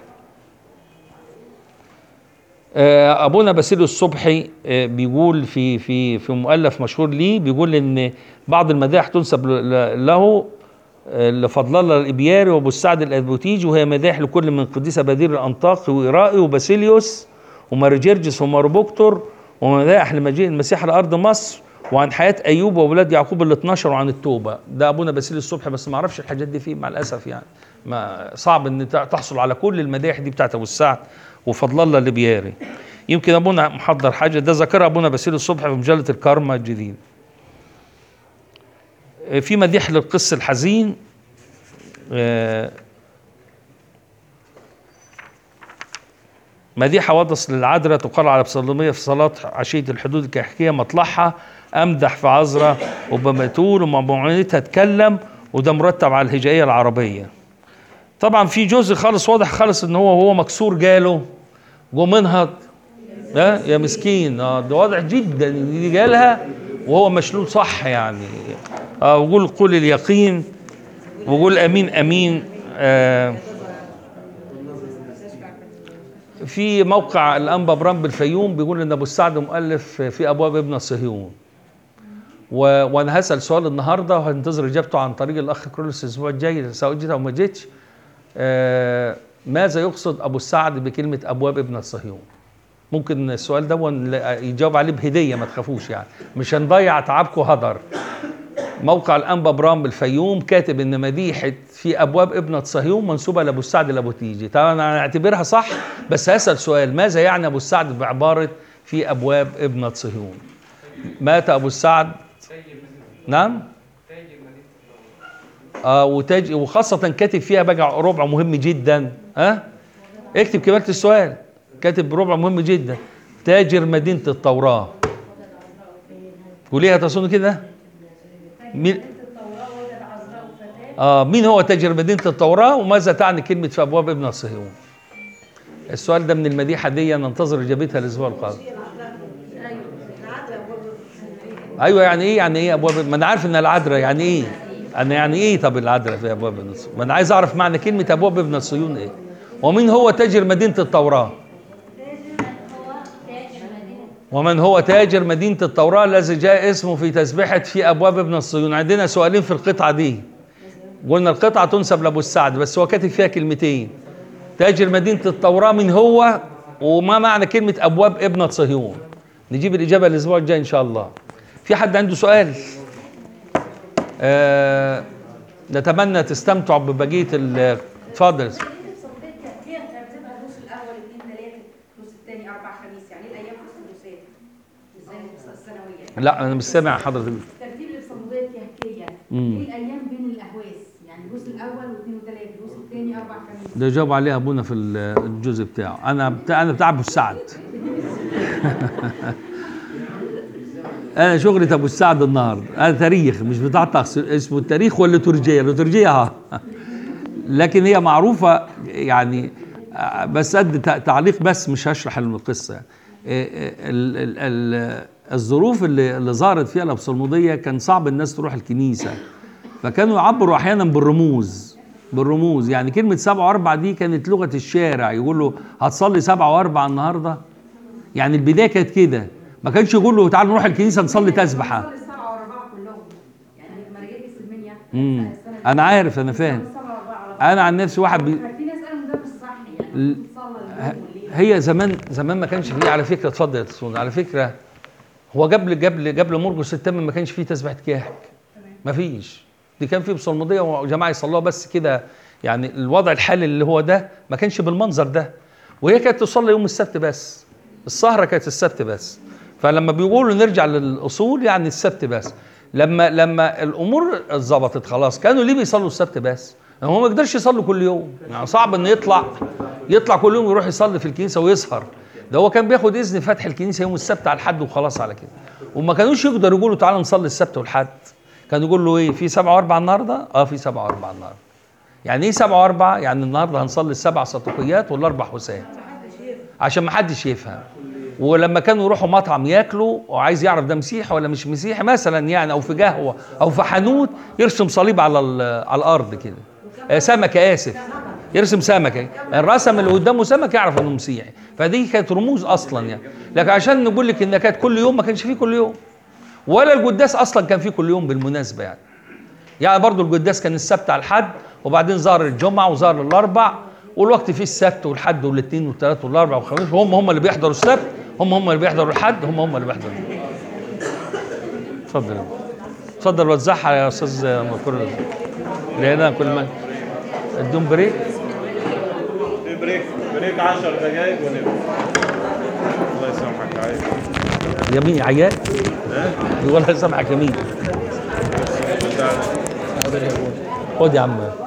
آه، ابونا باسيل الصبحي آه، بيقول في في في مؤلف مشهور ليه بيقول ان بعض المداح تنسب ل- ل- له آه، لفضل الله الابياري وابو السعد الادبوتيجي وهي مداح لكل من قديسه بدير الانطاقي وإيرائي وباسيليوس ومارجرجس وماربوكتور ومداح لمجيء المسيح لارض مصر وعن حياه ايوب واولاد يعقوب ال 12 وعن التوبه ده ابونا باسيل الصبحي بس ما اعرفش الحاجات دي فين مع الاسف يعني ما صعب ان ت- تحصل على كل المداح دي بتاعت ابو السعد وفضل الله الابياري يمكن ابونا محضر حاجه ده ذكرها ابونا باسيل الصبحي في مجله الكارما الجديد آه، في مديح للقس الحزين آه، مديحة وضص للعذراء تقال على بصلمية في صلاة عشية الحدود الكحكية مطلعها أمدح في عذراء وبمتول ومعونتها تكلم وده مرتب على الهجائية العربية طبعا في جزء خالص واضح خالص ان هو وهو مكسور جاله جو منهض ها يا مسكين اه ده واضح جدا ان دي جالها وهو مشلول صح يعني اه وقول قول اليقين وقول امين امين آه في موقع الانبا برام بالفيوم بيقول ان ابو السعد مؤلف في ابواب ابن صهيون و... وانا هسال سؤال النهارده وهنتظر اجابته عن طريق الاخ كرولوس الاسبوع الجاي سواء جيت او ما جيتش آه ماذا يقصد ابو السعد بكلمه ابواب ابن صهيون ممكن السؤال ده يجاوب عليه بهديه ما تخافوش يعني مش هنضيع تعبكم هدر موقع الانبا برام بالفيوم كاتب ان مديحه في ابواب ابنه صهيون منسوبه لابو السعد لابو تيجي طبعا انا هعتبرها صح بس هسال سؤال ماذا يعني ابو السعد بعباره في ابواب ابنه صهيون مات ابو السعد نعم اه وتاج وخاصه كاتب فيها بقى ربع مهم جدا ها أه؟ اكتب كتابه السؤال كاتب ربع مهم جدا تاجر مدينه التوراه وليه تصون كده مين آه مين هو تاجر مدينة التوراة وماذا تعني كلمة في أبواب ابن صهيون السؤال ده من المديحة دي ننتظر إجابتها الأسبوع القادم أيوة يعني إيه يعني إيه أبواب ما أنا عارف إن العذراء يعني إيه أنا يعني إيه طب العذراء في أبواب ابن صهيون ما أنا عايز أعرف معنى كلمة أبواب ابن صهيون إيه ومين هو تاجر مدينة التوراة ومن هو تاجر مدينة التوراة الذي جاء اسمه في تسبيحة في أبواب ابن الصهيون عندنا سؤالين في القطعة دي قلنا القطعة تنسب لأبو السعد بس هو كاتب فيها كلمتين تاجر مدينة التوراة من هو وما معنى كلمة أبواب ابنة صهيون نجيب الإجابة الأسبوع الجاي إن شاء الله في حد عنده سؤال آه نتمنى تستمتعوا ببقية ال- اتفضل هي ترتيبها النص الاول اثنين ثلاثه النص الثاني اربع خميس يعني ايه الايام في السدوسات مش زي السنويه لا أنا مش سامع حضرتك ترتيب الصموديه كهكيه مم. ايه الايام بين الاهواس يعني الجزء الاول واثنين وثلاثه الجزء الثاني اربع خميس ده جاوب عليه ابونا في ال- الجزء بتاعه انا بتاع انا بتاع ابو السعد انا شغلة ابو السعد النهارده انا تاريخ مش بتاع تخص اسمه التاريخ والليتورجيه الليتورجيه ها لكن هي معروفه يعني آه، بس قد تع- تعليق بس مش هشرح القصه يعني. آه، آه، ال- ال- ال- الظروف اللي اللي ظهرت فيها الابصلموديه كان صعب الناس تروح الكنيسه فكانوا يعبروا احيانا بالرموز بالرموز يعني كلمه سبعة واربعة دي كانت لغه الشارع يقول له هتصلي سبعة واربعة النهارده يعني البدايه كانت كده ما كانش يقول له تعال نروح الكنيسه نصلي تسبحه صلي السبعه واربعه كلهم يعني لما رجعت السلمانيا امم السنه اللي انا عارف انا فاهم فاتت السبعه واربعه على بعض انا عن نفسي واحد بي... في ناس قالوا إن ده مش صح يعني ال- تصلي اليوم والليل هي زمان زمان ما كانش فيه على فكره اتفضل يا تصون على فكره هو قبل قبل قبل مرقس التم ما كانش فيه تسبيحه كاهك ما فيش دي كان فيه بصلموديه وجماعه يصلوها بس كده يعني الوضع الحالي اللي هو ده ما كانش بالمنظر ده وهي كانت تصلي يوم السبت بس السهره كانت السبت بس فلما بيقولوا نرجع للاصول يعني السبت بس لما لما الامور اتظبطت خلاص كانوا ليه بيصلوا السبت بس هو ما يقدرش يصلوا كل يوم يعني صعب انه يطلع يطلع كل يوم يروح يصلي في الكنيسه ويسهر ده هو كان بياخد اذن فتح الكنيسه يوم السبت على الحد وخلاص على كده وما كانوش يقدروا يقولوا تعالى نصلي السبت والحد كانوا يقولوا له ايه في سبعة واربعة النهارده اه في سبعة واربعة النهارده يعني ايه سبعة واربعة يعني النهارده هنصلي السبع سطوقيات والاربع حسات عشان ما حدش يفهم ولما كانوا يروحوا مطعم ياكلوا وعايز يعرف ده مسيحي ولا مش مسيحي مثلا يعني او في قهوه او في حانوت يرسم صليب على ال- على الارض كده آه، سمكه اسف يرسم سمكه الرسم اللي قدامه سمك يعرف انه مسيحي فدي كانت رموز اصلا يعني لكن عشان نقول لك ان كانت كل يوم ما كانش فيه كل يوم ولا القداس اصلا كان فيه كل يوم بالمناسبه يعني يعني برضو القداس كان السبت على الحد وبعدين ظهر الجمعه وظهر الاربع والوقت فيه السبت والحد والاثنين والثلاث والاربع والخميس هم هم اللي بيحضروا السبت هم هم اللي بيحضروا الحد هم هم اللي بيحضروا اتفضل اتفضل وزعها يا استاذ مكرر لقينا كل ما اديهم بريك في بريك بريك 10 دقايق ونبدا الله يسامحك عايز يمين عيال والله يسامحك يمين خد يا عم